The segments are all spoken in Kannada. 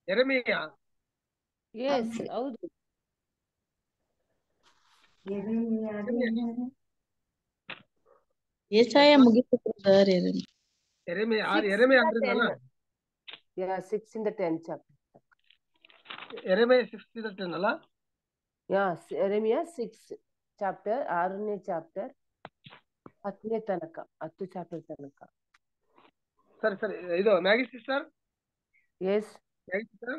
ಎರೆಮಿಯ ಎಸ್ ಹೌದು ಏಸಾಯ ಮುಗಿತು ಸರ್ ಎರೆಮಿಯ ಆರ್ ಎರೆಮಿಯ ಆದ್ರಿಂದಲ್ಲ ಯಾ ಸಿಕ್ಸ್ ಇಂದ ಟೆನ್ ಚಾಪ್ಟರ್ ಎರೆಮಿಯ ಸಿಕ್ಸ್ ಟೆನ್ ಅಲ್ಲ ಯಾ ಎರೆಮಿಯಾ ಸಿಕ್ಸ್ ಚಾಪ್ಟರ್ ಆರನೇ ಚಾಪ್ಟರ್ ಹತ್ತನೇ ತನಕ ಹತ್ತು ಚಾಪ್ಟರ್ ತನಕ ಸರಿ ಸರಿ ಇದು Maggie sister yes Maggie sister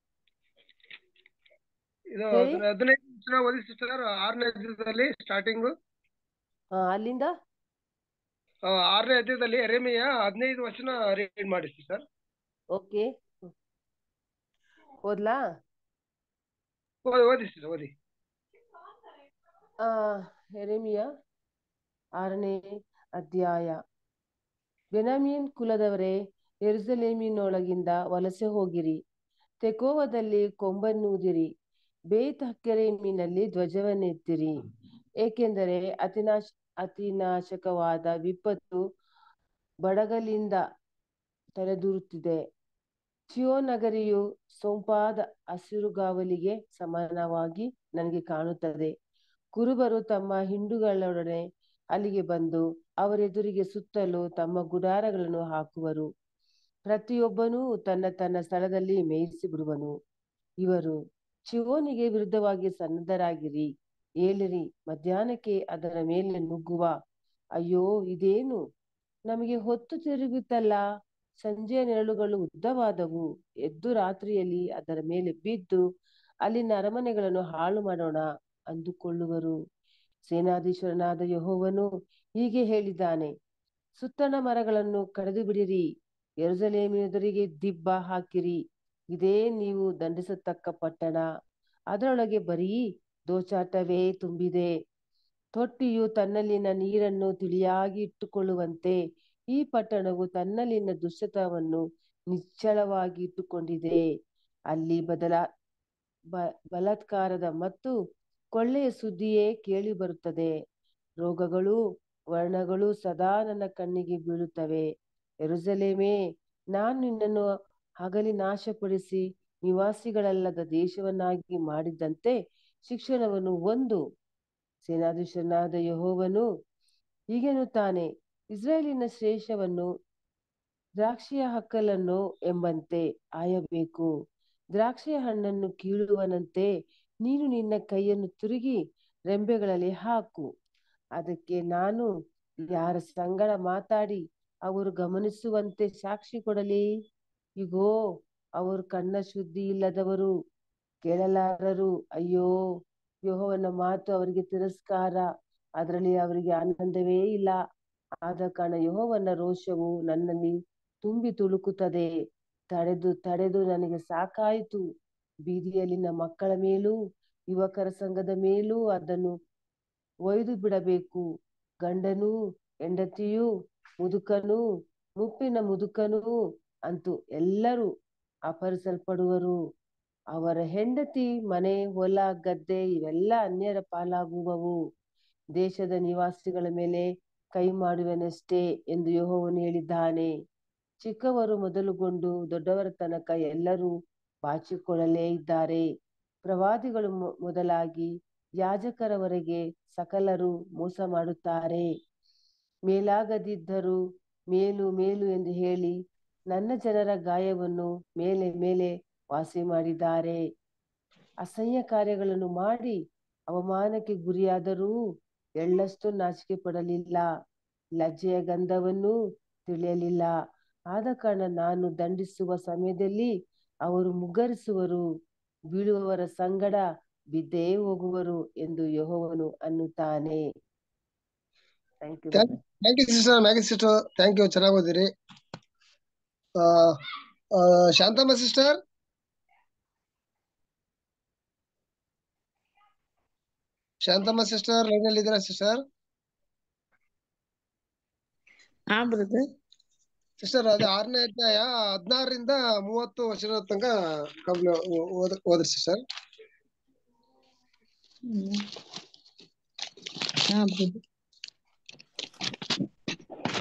ಇದು ಹೇಳಿ. ಹದಿನೈದು ವರ್ಷ ಓದಿ ಸಿಸ್ಟರ್ ಆರನೇ ಅಧ್ಯಾಯದಲ್ಲಿ ಸ್ಟಾರ್ಟಿಂಗು ಅಲ್ಲಿಂದ ಆರನೇ ಅಧ್ಯಾಯದಲ್ಲಿ ಎರೆಮಿಯ ಹದಿನೈದು ವರ್ಷನ ರೀಡ್ ಮಾಡಿ ಸಿಸ್ಟರ್ ಓಕೆ ಓದ್ಲಾ ಓದಿ ಓದಿ ಸಿಸ್ಟರ್ ಓದಿ ಆ ಎರೆಮಿಯ ಆರನೇ ಅಧ್ಯಾಯ ಬೆನಮೀನ್ ಕುಲದವರೇ ಯೆರೂಸಲೇಮಿನೊಳಗಿಂದ ವಲಸೆ ಹೋಗಿರಿ ತೆಕೋವದಲ್ಲಿ ಕೊಂಬನ್ನೂದಿರಿ ಬೇತ್ ಹಕ್ಕೆರೇಮಿನಲ್ಲಿ ಧ್ವಜವನ್ನೆತ್ತಿರಿ ಏಕೆಂದರೆ ಅತಿನಾಶ ಅತಿನಾಶಕವಾದ ವಿಪತ್ತು ಬಡಗಲಿಂದ ತಲೆದೂರುತ್ತಿದೆ ಚಿಯೋ ನಗರಿಯು ಸೊಂಪಾದ ಹಸಿರುಗಾವಲಿಗೆ ಸಮಾನವಾಗಿ ನನಗೆ ಕಾಣುತ್ತದೆ ಕುರುಬರು ತಮ್ಮ ಹಿಂಡುಗಳೊಡನೆ ಅಲ್ಲಿಗೆ ಬಂದು ಅವರೆದುರಿಗೆ ಸುತ್ತಲೂ ತಮ್ಮ ಗುಡಾರಗಳನ್ನು ಹಾಕುವರು ಪ್ರತಿಯೊಬ್ಬನೂ ತನ್ನ ತನ್ನ ಸ್ಥಳದಲ್ಲಿ ಮೇಯಿಸಿ ಬಿಡುವನು ಇವರು ಚಿವೋನಿಗೆ ವಿರುದ್ಧವಾಗಿ ಸನ್ನದ್ಧರಾಗಿರಿ ಏಳಿರಿ ಮಧ್ಯಾಹ್ನಕ್ಕೆ ಅದರ ಮೇಲೆ ನುಗ್ಗುವ ಅಯ್ಯೋ ಇದೇನು ನಮಗೆ ಹೊತ್ತು ತಿರುಗುತ್ತಲ್ಲ ಸಂಜೆಯ ನೆರಳುಗಳು ಉದ್ದವಾದವು ಎದ್ದು ರಾತ್ರಿಯಲ್ಲಿ ಅದರ ಮೇಲೆ ಬಿದ್ದು ಅಲ್ಲಿನ ಅರಮನೆಗಳನ್ನು ಹಾಳು ಮಾಡೋಣ ಅಂದುಕೊಳ್ಳುವರು ಸೇನಾಧೀಶ್ವರನಾದ ಯಹೋವನು ಹೀಗೆ ಹೇಳಿದ್ದಾನೆ ಸುತ್ತಣ ಮರಗಳನ್ನು ಕಡಿದು ಬಿಡಿರಿ ಯೆರೂಸಲೇಮಿನೆದುರಿಗೆ ದಿಬ್ಬ ಹಾಕಿರಿ ಇದೇ ನೀವು ದಂಡಿಸತಕ್ಕ ಪಟ್ಟಣ ಅದರೊಳಗೆ ಬರೀ ದೋಚಾಟವೇ ತುಂಬಿದೆ ತೊಟ್ಟಿಯು ತನ್ನಲ್ಲಿನ ನೀರನ್ನು ತಿಳಿಯಾಗಿ ಇಟ್ಟುಕೊಳ್ಳುವಂತೆ ಈ ಪಟ್ಟಣವು ತನ್ನಲ್ಲಿನ ದುಷ್ಟತವನ್ನು ನಿಚ್ಚಳವಾಗಿ ಇಟ್ಟುಕೊಂಡಿದೆ ಅಲ್ಲಿ ಬದಲ ಬ ಬಲಾತ್ಕಾರದ ಮತ್ತು ಕೊಳ್ಳೆಯ ಸುದ್ದಿಯೇ ಕೇಳಿ ಬರುತ್ತದೆ ರೋಗಗಳು ವರ್ಣಗಳು ಸದಾ ನನ್ನ ಕಣ್ಣಿಗೆ ಬೀಳುತ್ತವೆ ಎರುಸಲೇಮೇ ನಾನು ನಿನ್ನನ್ನು ಹಗಲಿ ನಾಶಪಡಿಸಿ ನಿವಾಸಿಗಳಲ್ಲದ ದೇಶವನ್ನಾಗಿ ಮಾಡಿದ್ದಂತೆ ಶಿಕ್ಷಣವನ್ನು ಒಂದು ಸೇನಾಧೀಶನಾದ ಯಹೋವನು ಹೀಗೆನ್ನುತ್ತಾನೆ ಇಸ್ರಾಯೇಲಿನ ಶ್ರೇಷವನ್ನು ದ್ರಾಕ್ಷಿಯ ಹಕ್ಕಲನ್ನು ಎಂಬಂತೆ ಆಯಬೇಕು ದ್ರಾಕ್ಷಿಯ ಹಣ್ಣನ್ನು ಕೀಳುವನಂತೆ ನೀನು ನಿನ್ನ ಕೈಯನ್ನು ತಿರುಗಿ ರೆಂಬೆಗಳಲ್ಲಿ ಹಾಕು ಅದಕ್ಕೆ ನಾನು ಯಾರ ಸಂಗಡ ಮಾತಾಡಿ ಅವರು ಗಮನಿಸುವಂತೆ ಸಾಕ್ಷಿ ಕೊಡಲಿ ಇಗೋ ಅವರು ಕಣ್ಣ ಶುದ್ಧಿ ಇಲ್ಲದವರು ಕೇಳಲಾರರು ಅಯ್ಯೋ ಯೆಹೋವನ ಮಾತು ಅವರಿಗೆ ತಿರಸ್ಕಾರ ಅದರಲ್ಲಿ ಅವರಿಗೆ ಆನಂದವೇ ಇಲ್ಲ ಆದ ಕಾರಣ ಯೆಹೋವನ ರೋಷವು ನನ್ನಲ್ಲಿ ತುಂಬಿ ತುಳುಕುತ್ತದೆ ತಡೆದು ತಡೆದು ನನಗೆ ಸಾಕಾಯಿತು ಬೀದಿಯಲ್ಲಿನ ಮಕ್ಕಳ ಮೇಲೂ ಯುವಕರ ಸಂಘದ ಮೇಲೂ ಅದನ್ನು ಒಯ್ದು ಬಿಡಬೇಕು ಗಂಡನೂ ಹೆಂಡತಿಯೂ ಮುದುಕನೂ ಮುಪ್ಪಿನ ಮುದುಕನೂ ಅಂತೂ ಎಲ್ಲರೂ ಅಪಹರಿಸಲ್ಪಡುವರು ಅವರ ಹೆಂಡತಿ ಮನೆ ಹೊಲ ಗದ್ದೆ ಇವೆಲ್ಲ ಅನ್ಯರ ಪಾಲಾಗುವವು ದೇಶದ ನಿವಾಸಿಗಳ ಮೇಲೆ ಕೈ ಮಾಡುವೆನಷ್ಟೇ ಎಂದು ಯೆಹೋವನು ಹೇಳಿದ್ದಾನೆ ಚಿಕ್ಕವರು ಮೊದಲುಗೊಂಡು ದೊಡ್ಡವರ ತನಕ ಎಲ್ಲರೂ ಬಾಚಿಕೊಳ್ಳಲೇ ಇದ್ದಾರೆ ಪ್ರವಾದಿಗಳು ಮೊದಲಾಗಿ ಯಾಜಕರವರೆಗೆ ಸಕಲರು ಮೋಸ ಮಾಡುತ್ತಾರೆ ಮೇಲಾಗದಿದ್ದರೂ ಮೇಲು ಮೇಲು ಎಂದು ಹೇಳಿ ನನ್ನ ಜನರ ಗಾಯವನ್ನು ಮೇಲೆ ಮೇಲೆ ವಾಸಿ ಮಾಡಿದ್ದಾರೆ ಅಸಹ್ಯ ಕಾರ್ಯಗಳನ್ನು ಮಾಡಿ ಅವಮಾನಕ್ಕೆ ಗುರಿಯಾದರೂ ಎಳ್ಳಷ್ಟು ನಾಚಿಕೆ ಪಡಲಿಲ್ಲ ಲಜ್ಜೆಯ ಗಂಧವನ್ನು ತಿಳಿಯಲಿಲ್ಲ ಆದ ಕಾರಣ ನಾನು ದಂಡಿಸುವ ಸಮಯದಲ್ಲಿ ಅವರು ಮುಗ್ಗರಿಸುವರು ಬೀಳುವವರ ಸಂಗಡ ಬಿದ್ದೇ ಹೋಗುವರು ಎಂದು ಯಹೋವನು ಅನ್ನುತ್ತಾನೆ thank you thank you sister Maggie sister thank you ಚೆನ್ನಾಗಿ ಓದಿರಿ Shanthamma sister Shanthamma sister line ಅಲ್ಲಿ ಇದ್ದೀರಾ ಸಿಸ್ಟರ್ ಹಾ ಬ್ರದರ್ ಸಿಸ್ಟರ್ ಅದೇ ಆರನೇ ಅಧ್ಯಾಯ ಹದಿನಾರರಿಂದ ಮೂವತ್ತು ವರ್ಷದ ತನಕ ಕಂಪ್ಲೀ ಓದ ಓದ್ರಿ ಸಿಸ್ಟರ್ ಹಾ ಬ್ರದರ್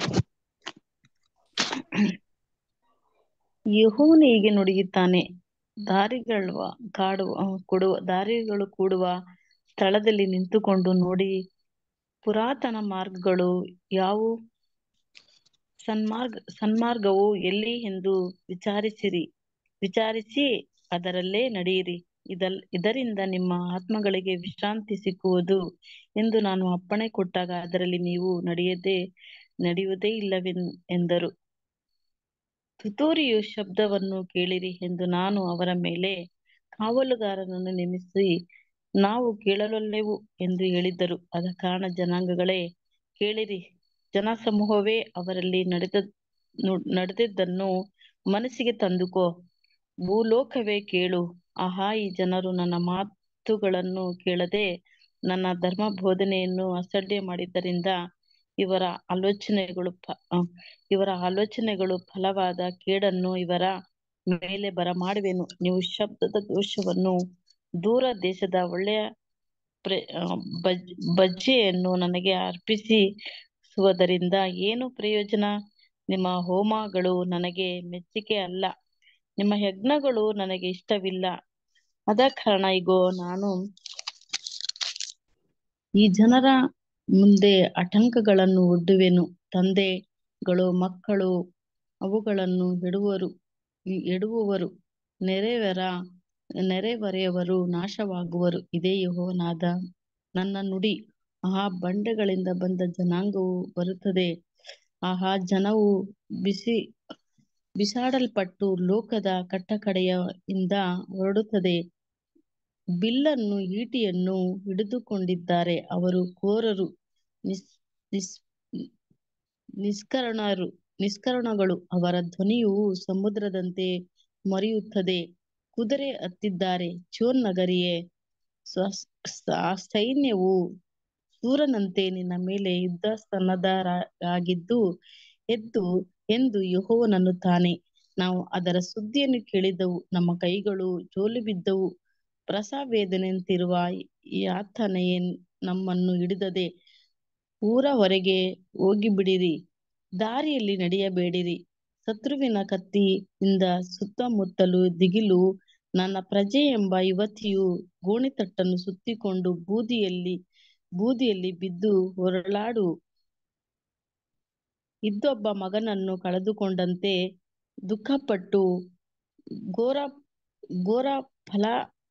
ಯೆಹೋವನು ಹೀಗೆ ನುಡಿಯುತ್ತಾನೆ ದಾರಿಗಳು ಕಾಡುವ ಕೊಡುವ ದಾರಿಗಳು ಕೂಡುವ ಸ್ಥಳದಲ್ಲಿ ನಿಂತುಕೊಂಡು ನೋಡಿ ಪುರಾತನ ಮಾರ್ಗಗಳು ಯಾವುವು ಸನ್ಮಾರ್ಗ ಸನ್ಮಾರ್ಗವು ಎಲ್ಲಿ ಎಂದು ವಿಚಾರಿಸಿರಿ ವಿಚಾರಿಸಿ ಅದರಲ್ಲೇ ನಡೆಯಿರಿ ಇದಲ್ ಇದರಿಂದ ನಿಮ್ಮ ಆತ್ಮಗಳಿಗೆ ವಿಶ್ರಾಂತಿ ಸಿಕ್ಕುವುದು ಎಂದು ನಾನು ಅಪ್ಪಣೆ ಕೊಟ್ಟಾಗ ಅದರಲ್ಲಿ ನೀವು ನಡೆಯದೆ ನಡೆಯುವುದೇ ಇಲ್ಲವೆನ್ ಎಂದರು ತುತ್ತೂರಿಯು ಶಬ್ದವನ್ನು ಕೇಳಿರಿ ಎಂದು ನಾನು ಅವರ ಮೇಲೆ ಕಾವಲುಗಾರನನ್ನು ನೇಮಿಸಿ ನಾವು ಕೇಳಲೊಲ್ಲೆವು ಎಂದು ಹೇಳಿದ್ದರು ಆದ ಕಾರಣ ಜನಾಂಗಗಳೇ ಕೇಳಿರಿ ಜನಸಮೂಹವೇ ಅವರಲ್ಲಿ ನಡೆದ ನು- ನಡೆದದ್ದನ್ನು ಮನಸ್ಸಿಗೆ ತಂದುಕೋ ಭೂಲೋಕವೇ ಕೇಳು ಆಹಾ ಈ ಜನರು ನನ್ನ ಮಾತುಗಳನ್ನು ಕೇಳದೆ ನನ್ನ ಧರ್ಮ ಬೋಧನೆಯನ್ನು ಅಸಡ್ಡೆ ಮಾಡಿದ್ದರಿಂದ ಇವರ ಆಲೋಚನೆಗಳು ಪ- ಆ, ಇವರ ಆಲೋಚನೆಗಳು ಫಲವಾದ ಕೇಡನ್ನು ಇವರ ಮೇಲೆ ಬರಮಾಡುವೆನು ನೀವು ಶಬ್ದದ ದೋಷವನ್ನು ದೂರ ದೇಶದ ಒಳ್ಳೆಯ ಪ್ರೆ- ಆ, ಬಜ್- ಬಜ್ಜೆಯನ್ನು ನನಗೆ ಅರ್ಪಿಸುವುದರಿಂದ ಏನು ಪ್ರಯೋಜನ ನಿಮ್ಮ ಹೋಮಗಳು ನನಗೆ ಮೆಚ್ಚಿಕೆ ಅಲ್ಲ ನಿಮ್ಮ ಯಜ್ಞಗಳು ನನಗೆ ಇಷ್ಟವಿಲ್ಲ ಆದ ಕಾರಣ ಇಗೋ ನಾನು ಈ ಜನರ ಮುಂದೆ ಆತಂಕಗಳನ್ನು ಒಡ್ಡುವೆನು ತಂದೆಗಳು ಮಕ್ಕಳು ಅವುಗಳನ್ನು ಎಡುವರು ಎಡುವವರು ನೆರೆಯವರ ನೆರೆಹೊರೆಯವರು ನಾಶವಾಗುವರು ಇದೇ ಯೆಹೋವನಾದ ನನ್ನ ನುಡಿ ಆಹಾ ಬಂಡೆಗಳಿಂದ ಬಂದ ಜನಾಂಗವು ಬರುತ್ತದೆ ಆಹಾ ಜನವು ಬಿಸಿ ಬಿಸಾಡಲ್ಪಟ್ಟು ಲೋಕದ ಕಟ್ಟಕಡೆಯಿಂದ ಹೊರಡುತ್ತದೆ ಬಿಲ್ಲನ್ನು ಈಟಿಯನ್ನು ಹಿಡಿದುಕೊಂಡಿದ್ದಾರೆ ಅವರು ಕೋರರು ನಿಸ್ ನಿಸ್ ನಿಷ್ಕರಣರು ನಿಷ್ಕರಣಗಳು ಅವರ ಧ್ವನಿಯು ಸಮುದ್ರದಂತೆ ಮರೆಯುತ್ತದೆ ಕುದುರೆ ಹತ್ತಿದ್ದಾರೆ ಚೋರ್ ನಗರಿಯೇ ಸ್ವ- ಸ- ಸೈನ್ಯವು ಸೂರನಂತೆ ನಿನ್ನ ಮೇಲೆ ಯುದ್ಧ ಸನ್ನದ್ಧರಾಗಿದ್ದು ಎದ್ದು ಎಂದು ಯೆಹೋವನನ್ನುತ್ತಾನೆ ನಾವು ಅದರ ಸುದ್ದಿಯನ್ನು ಕೇಳಿದೆವು ನಮ್ಮ ಕೈಗಳು ಜೋಲು ಬಿದ್ದವು ಪ್ರಸವೇದನೆಯಂತಿರುವ ಯಾತನೆಯೇ ನಮ್ಮನ್ನು ಹಿಡಿದದೆ ಊರ ಹೊರಗೆ ಹೋಗಿಬಿಡಿರಿ ದಾರಿಯಲ್ಲಿ ನಡೆಯಬೇಡಿರಿ ಶತ್ರುವಿನ ಕತ್ತಿಯಿಂದ ಸುತ್ತಮುತ್ತಲು ದಿಗಿಲು ನನ್ನ ಪ್ರಜೆ ಎಂಬ ಯುವತಿಯು ಗೋಣಿತಟ್ಟನ್ನು ಸುತ್ತಿಕೊಂಡು ಬೂದಿಯಲ್ಲಿ ಬೂದಿಯಲ್ಲಿ ಬಿದ್ದು ಹೊರಳಾಡು ಇದ್ದೊಬ್ಬ ಮಗನನ್ನು ಕಳೆದುಕೊಂಡಂತೆ ದುಃಖಪಟ್ಟು ಘೋರ ಘೋರ ಫಲ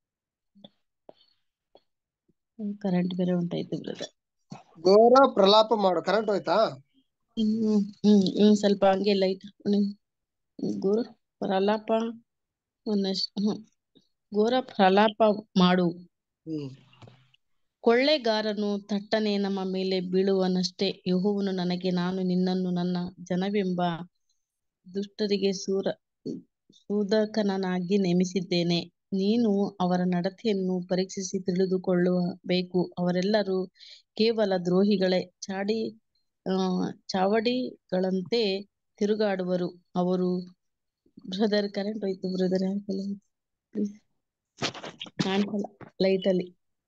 ಕರೆಂಟ್ ಬೇರೆ ಉಂಟಾಯ್ತು ಬ್ರದರ್ ಘೋರ ಪ್ರಲಾಪ ಮಾಡು ಕರೆಂಟ್ ಹೋಯ್ತಾ ಹ್ಮ್ ಹ್ಮ್ ಹ್ಮ್ ಸ್ವಲ್ಪ ಹಂಗೆ ಲೈಟ್ ಘೋರ ಪ್ರಲಾಪ ಒಂದಷ್ಟು ಹ್ಮ್ ಘೋರ ಪ್ರಲಾಪ ಮಾಡು ಹ್ಮ್ ಕೊಳ್ಳೆಗಾರನು ತಟ್ಟನೆ ನಮ್ಮ ಮೇಲೆ ಬೀಳುವನಷ್ಟೇ ಯೆಹೋವನು ನನಗೆ ನಾನು ನಿನ್ನನ್ನು ನನ್ನ ಜನವೆಂಬ ದುಷ್ಟರಿಗೆ ಸೂರ ಸೂದಕನನ್ನಾಗಿ ನೇಮಿಸಿದ್ದೇನೆ ನೀನು ಅವರ ನಡತೆಯನ್ನು ಪರೀಕ್ಷಿಸಿ ತಿಳಿದುಕೊಳ್ಳಬೇಕು ಅವರೆಲ್ಲರೂ ಕೇವಲ ದ್ರೋಹಿಗಳೇ ಚಾಡಿ ಆ ಚಾವಡಿಗಳಂತೆ ತಿರುಗಾಡುವರು ಅವರು ಬ್ರದರ್ ಕರೆಂಟ್ ಹೋಯ್ತು ಬ್ರದರ್ ಪ್ಲೀಸ್ ಕಾಣಿಸಲ್ಲ ಲೈಟ್ ಅಲ್ಲಿ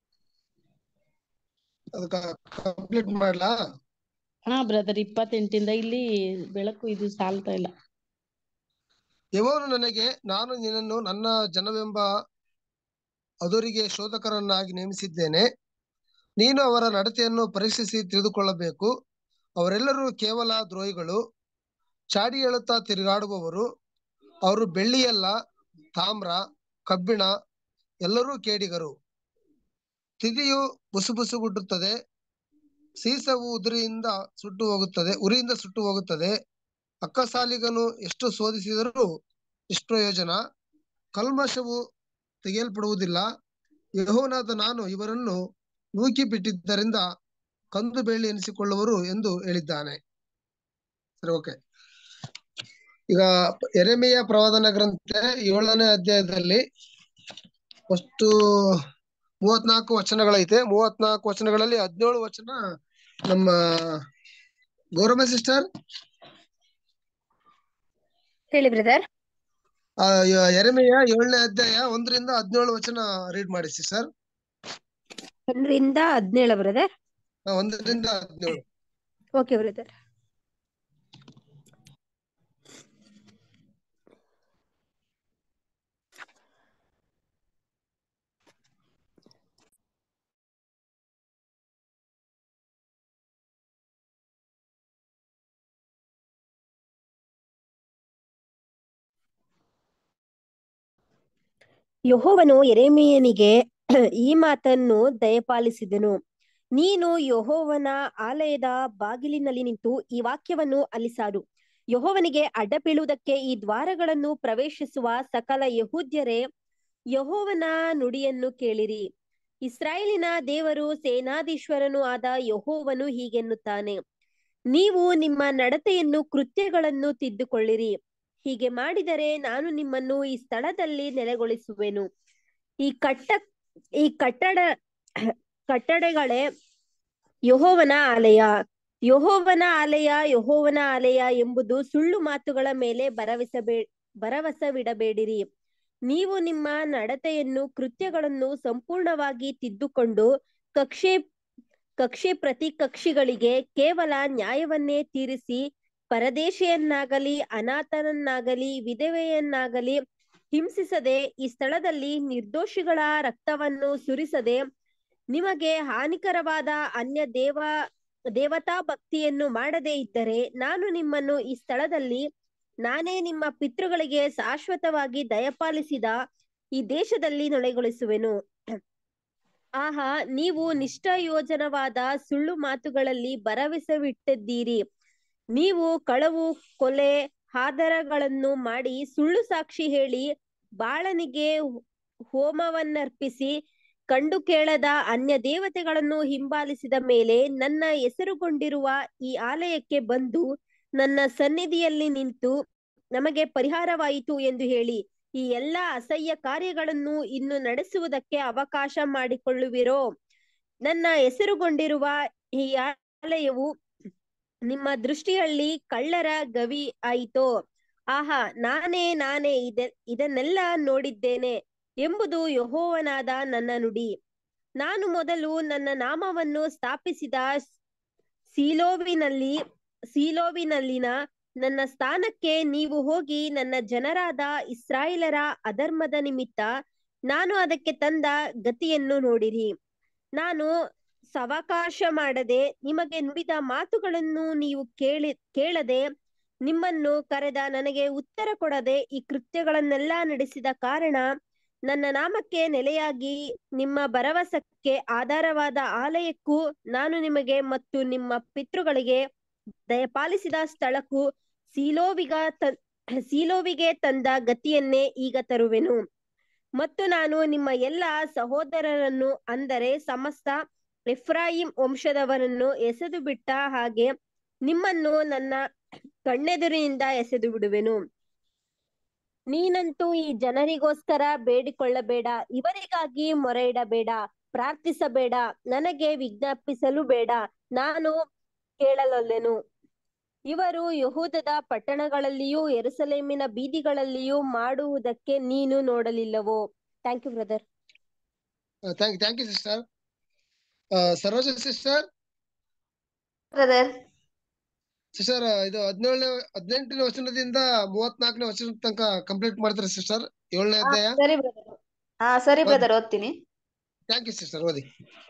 ಅದಕ್ಕ ಕಂಪ್ಲೀಟ್ ಮಾಡ್ಲಾ ಹಾ ಬ್ರದರ್ ಇಪ್ಪತ್ತೆಂಟಿಂದ ಇಲ್ಲಿ ಬೆಳಕು ಇದು ಸಾಲ್ತಾ ಇಲ್ಲ ಯೆಹೋವನು ನನಗೆ ನಾನು ನಿನ್ನನ್ನು ನನ್ನ ಜನವೆಂಬ ಅದರಿಗೆ ಶೋಧಕರನ್ನಾಗಿ ನೇಮಿಸಿದ್ದೇನೆ ನೀನು ಅವರ ನಡತೆಯನ್ನು ಪರೀಕ್ಷಿಸಿ ತಿಳಿದುಕೊಳ್ಳಬೇಕು ಅವರೆಲ್ಲರೂ ಕೇವಲ ದ್ರೋಹಿಗಳು ಚಾಡಿ ಹೇಳುತ್ತಾ ತಿರುಗಾಡುವವರು ಅವರು ಬೆಳ್ಳಿಯಲ್ಲ ತಾಮ್ರ ಕಬ್ಬಿಣ ಎಲ್ಲರೂ ಕೇಡಿಗರು ತಿದಿಯು ಬುಸುಬುಸುಗುಟ್ಟುತ್ತದೆ ಸೀಸವು ಉದುರಿಯಿಂದ ಸುಟ್ಟು ಹೋಗುತ್ತದೆ ಉರಿಯಿಂದ ಸುಟ್ಟು ಹೋಗುತ್ತದೆ ಅಕ್ಕಸಾಲಿಗನು ಎಷ್ಟು ಶೋಧಿಸಿದರೂ ನಿಷ್ಪ್ರಯೋಜನ ಕಲ್ಮಶವು ತೆಗೆಯಲ್ಪಡುವುದಿಲ್ಲ ಯೆಹೋವನಾದ ನಾನು ಇವರನ್ನು ನೂಕಿ ಬಿಟ್ಟಿದ್ದರಿಂದ ಕಂದು ಬೆಳ್ಳಿ ಎನಿಸಿಕೊಳ್ಳುವರು ಎಂದು ಹೇಳಿದ್ದಾನೆ ಸರಿ ಓಕೆ ಈಗ ಎರೆಮೆಯ ಪ್ರವಾದನ ಗ್ರಂಥ ಏಳನೇ ಅಧ್ಯಾಯದಲ್ಲಿ ಫಸ್ಟ್ ಮೂವತ್ನಾಲ್ಕು ವಚನಗಳೈತೆ ಮೂವತ್ನಾಲ್ಕು ವಚನಗಳಲ್ಲಿ ಹದಿನೇಳು ವಚನ ನಮ್ಮ ಗೌರಮ್ಮ ಸಿಸ್ಟರ್ ಹೇಳಿ ಬ್ರದರ್ ಆ ಯ- ಎರೆಮೆಯ ಏಳನೇ ಅಧ್ಯಾಯ ಒಂದರಿಂದ ಹದಿನೇಳು ವಚನ ರೀಡ್ ಮಾಡಿ ಸರ್ ಒಂದರಿಂದ ಹದಿನೇಳು ಬ್ರದರ್ ಒಂದರಿಂದ ಹದಿನೇಳು ಓಕೆ ಬ್ರದರ್ ಯೆಹೋವನು ಯೆರೆಮೀಯನಿಗೆ ಈ ಮಾತನ್ನು ದಯಪಾಲಿಸಿದನು ನೀನು ಯೆಹೋವನ ಆಲಯದ ಬಾಗಿಲಿನಲ್ಲಿ ನಿಂತು ಈ ವಾಕ್ಯವನ್ನು ಅಲಿಸಾಡು ಯೆಹೋವನಿಗೆ ಅಡ್ಡ ಬೀಳುವುದಕ್ಕೆ ಈ ದ್ವಾರಗಳನ್ನು ಪ್ರವೇಶಿಸುವ ಸಕಲ ಯಹೂದ್ಯರೇ ಯೆಹೋವನ ನುಡಿಯನ್ನು ಕೇಳಿರಿ ಇಸ್ರಾಯೇಲಿನ ದೇವರು ಸೇನಾಧೀಶ್ವರನು ಆದ ಯೆಹೋವನು ಹೀಗೆನ್ನುತ್ತಾನೆ ನೀವು ನಿಮ್ಮ ನಡತೆಯನ್ನು ಕೃತ್ಯಗಳನ್ನು ತಿದ್ದುಕೊಳ್ಳಿರಿ ಹೀಗೆ ಮಾಡಿದರೆ ನಾನು ನಿಮ್ಮನ್ನು ಈ ಸ್ಥಳದಲ್ಲಿ ನೆಲೆಗೊಳಿಸುವೆನು ಈ ಕಟ್ಟ ಈ ಕಟ್ಟಡ ಕಟ್ಟಡಗಳೇ ಯೆಹೋವನ ಆಲಯ ಯೆಹೋವನ ಆಲಯ ಯೆಹೋವನ ಆಲಯ ಎಂಬುದು ಸುಳ್ಳು ಮಾತುಗಳ ಮೇಲೆ ಭರವಸೆ ಭರವಸವಿಡಬೇಡಿರಿ ನೀವು ನಿಮ್ಮ ನಡತೆಯನ್ನು ಕೃತ್ಯಗಳನ್ನು ಸಂಪೂರ್ಣವಾಗಿ ತಿದ್ದುಕೊಂಡು ಕಕ್ಷೆ ಕಕ್ಷೆ ಪ್ರತಿ ಕಕ್ಷಿಗಳಿಗೆ ಕೇವಲ ನ್ಯಾಯವನ್ನೇ ತೀರಿಸಿ ಪರದೇಶಿಯನ್ನಾಗಲಿ ಅನಾಥನನ್ನಾಗಲಿ ವಿಧವೆಯನ್ನಾಗಲಿ ಹಿಂಸಿಸದೆ ಈ ಸ್ಥಳದಲ್ಲಿ ನಿರ್ದೋಷಿಗಳ ರಕ್ತವನ್ನು ಸುರಿಸದೆ ನಿಮಗೆ ಹಾನಿಕರವಾದ ಅನ್ಯ ದೇವ ದೇವತಾ ಭಕ್ತಿಯನ್ನು ಮಾಡದೇ ಇದ್ದರೆ ನಾನು ನಿಮ್ಮನ್ನು ಈ ಸ್ಥಳದಲ್ಲಿ ನಾನೇ ನಿಮ್ಮ ಪಿತೃಗಳಿಗೆ ಶಾಶ್ವತವಾಗಿ ದಯಪಾಲಿಸಿದ ಈ ದೇಶದಲ್ಲಿ ನೊಳೆಗೊಳಿಸುವೆನು ಆಹಾ ನೀವು ನಿಷ್ಠಯೋಜನವಾದ ಸುಳ್ಳು ಮಾತುಗಳಲ್ಲಿ ಭರವಸವಿಟ್ಟಿದ್ದೀರಿ ನೀವು ಕಳವು ಕೊಲೆ ಆಧಾರಗಳನ್ನು ಮಾಡಿ ಸುಳ್ಳು ಸಾಕ್ಷಿ ಹೇಳಿ ಬಾಳನಿಗೆ ಹೋಮವನ್ನರ್ಪಿಸಿ ಕಂಡು ಕೇಳದ ಅನ್ಯ ದೇವತೆಗಳನ್ನು ಹಿಂಬಾಲಿಸಿದ ಮೇಲೆ ನನ್ನ ಹೆಸರುಗೊಂಡಿರುವ ಈ ಆಲಯಕ್ಕೆ ಬಂದು ನನ್ನ ಸನ್ನಿಧಿಯಲ್ಲಿ ನಿಂತು ನಮಗೆ ಪರಿಹಾರವಾಯಿತು ಎಂದು ಹೇಳಿ ಈ ಎಲ್ಲ ಅಸಹ್ಯ ಕಾರ್ಯಗಳನ್ನು ಇನ್ನು ನಡೆಸುವುದಕ್ಕೆ ಅವಕಾಶ ಮಾಡಿಕೊಳ್ಳುವಿರೋ ನನ್ನ ಹೆಸರುಗೊಂಡಿರುವ ಈ ಆಲಯವು ನಿಮ್ಮ ದೃಷ್ಟಿಯಲ್ಲಿ ಕಳ್ಳರ ಗವಿ ಆಯಿತೋ ಆಹಾ ನಾನೇ ನಾನೇ ಇದ ಇದನ್ನೆಲ್ಲ ನೋಡಿದ್ದೇನೆ ಎಂಬುದು ಯಹೋವನಾದ ನನ್ನ ನುಡಿ ನಾನು ಮೊದಲು ನನ್ನ ನಾಮವನ್ನು ಸ್ಥಾಪಿಸಿದ ಸೀಲೋವಿನಲ್ಲಿ ಸೀಲೋವಿನಲ್ಲಿನ ನನ್ನ ಸ್ಥಾನಕ್ಕೆ ನೀವು ಹೋಗಿ ನನ್ನ ಜನರಾದ ಇಸ್ರಾಯೇಲರ ಅಧರ್ಮದ ನಿಮಿತ್ತ ನಾನು ಅದಕ್ಕೆ ತಂದ ಗತಿಯನ್ನು ನೋಡಿರಿ ನಾನು ಸವಕಾಶ ಮಾಡದೆ ನಿಮಗೆ ನುಡಿದ ಮಾತುಗಳನ್ನು ನೀವು ಕೇಳಿ ಕೇಳದೆ ನಿಮ್ಮನ್ನು ಕರೆದ ನನಗೆ ಉತ್ತರ ಕೊಡದೆ ಈ ಕೃತ್ಯಗಳನ್ನೆಲ್ಲ ನಡೆಸಿದ ಕಾರಣ ನನ್ನ ನಾಮಕ್ಕೆ ನೆಲೆಯಾಗಿ ನಿಮ್ಮ ಭರವಸಕ್ಕೆ ಆಧಾರವಾದ ಆಲಯಕ್ಕೂ ನಾನು ನಿಮಗೆ ಮತ್ತು ನಿಮ್ಮ ಪಿತೃಗಳಿಗೆ ದಯಪಾಲಿಸಿದ ಸ್ಥಳಕ್ಕೂ ಸೀಲೋವಿಗ ತ ಸೀಲೋವಿಗೆ ತಂದ ಗತಿಯನ್ನೇ ಈಗ ತರುವೆನು ಮತ್ತು ನಾನು ನಿಮ್ಮ ಎಲ್ಲ ಸಹೋದರರನ್ನು ಅಂದರೆ ಸಮಸ್ತ ಎಫ್ರಾಯಿಂ ವಂಶದವರನ್ನು ಎಸೆದು ಬಿಟ್ಟ ಹಾಗೆ ನಿಮ್ಮನ್ನು ನನ್ನ ಕಣ್ಣೆದುರಿನಿಂದ ಎಸೆದು ಬಿಡುವೆನು ನೀನಂತೂ ಈ ಜನರಿಗೋಸ್ಕರ ಬೇಡಿಕೊಳ್ಳಬೇಡ ಇವರಿಗಾಗಿ ಮೊರೆ ಇಡಬೇಡ ಪ್ರಾರ್ಥಿಸಬೇಡ ನನಗೆ ವಿಜ್ಞಾಪಿಸಲು ಬೇಡ ನಾನು ಕೇಳಲೊಲ್ಲೆನು ಇವರು ಯಹೂದದ ಪಟ್ಟಣಗಳಲ್ಲಿಯೂ ಎರುಸಲೇಮಿನ ಬೀದಿಗಳಲ್ಲಿಯೂ ಮಾಡುವುದಕ್ಕೆ ನೀನು ನೋಡಲಿಲ್ಲವೋ thank you brother thank thank you sister Saroja sister brother sister ಇದು ಹದಿನೇಳನೇ ಹದಿನೆಂಟನೇ ವಚನದಿಂದ ಮೂವತ್ನಾಲ್ಕನೇ ವಚನದ ತನಕ ಕಂಪ್ಲೀಟ್ ಮಾಡ್ತಾರೆ ಸಿಸ್ಟರ್ ಏಳನೇ ಅಧ್ಯಾಯ ಸರಿ ಬ್ರದರ್ ಹಾ ಸರಿ ಬ್ರದರ್ ಓದ್ತೀನಿ ಥ್ಯಾಂಕ್ ಯು ಸಿಸ್ಟರ್ ಓದಿ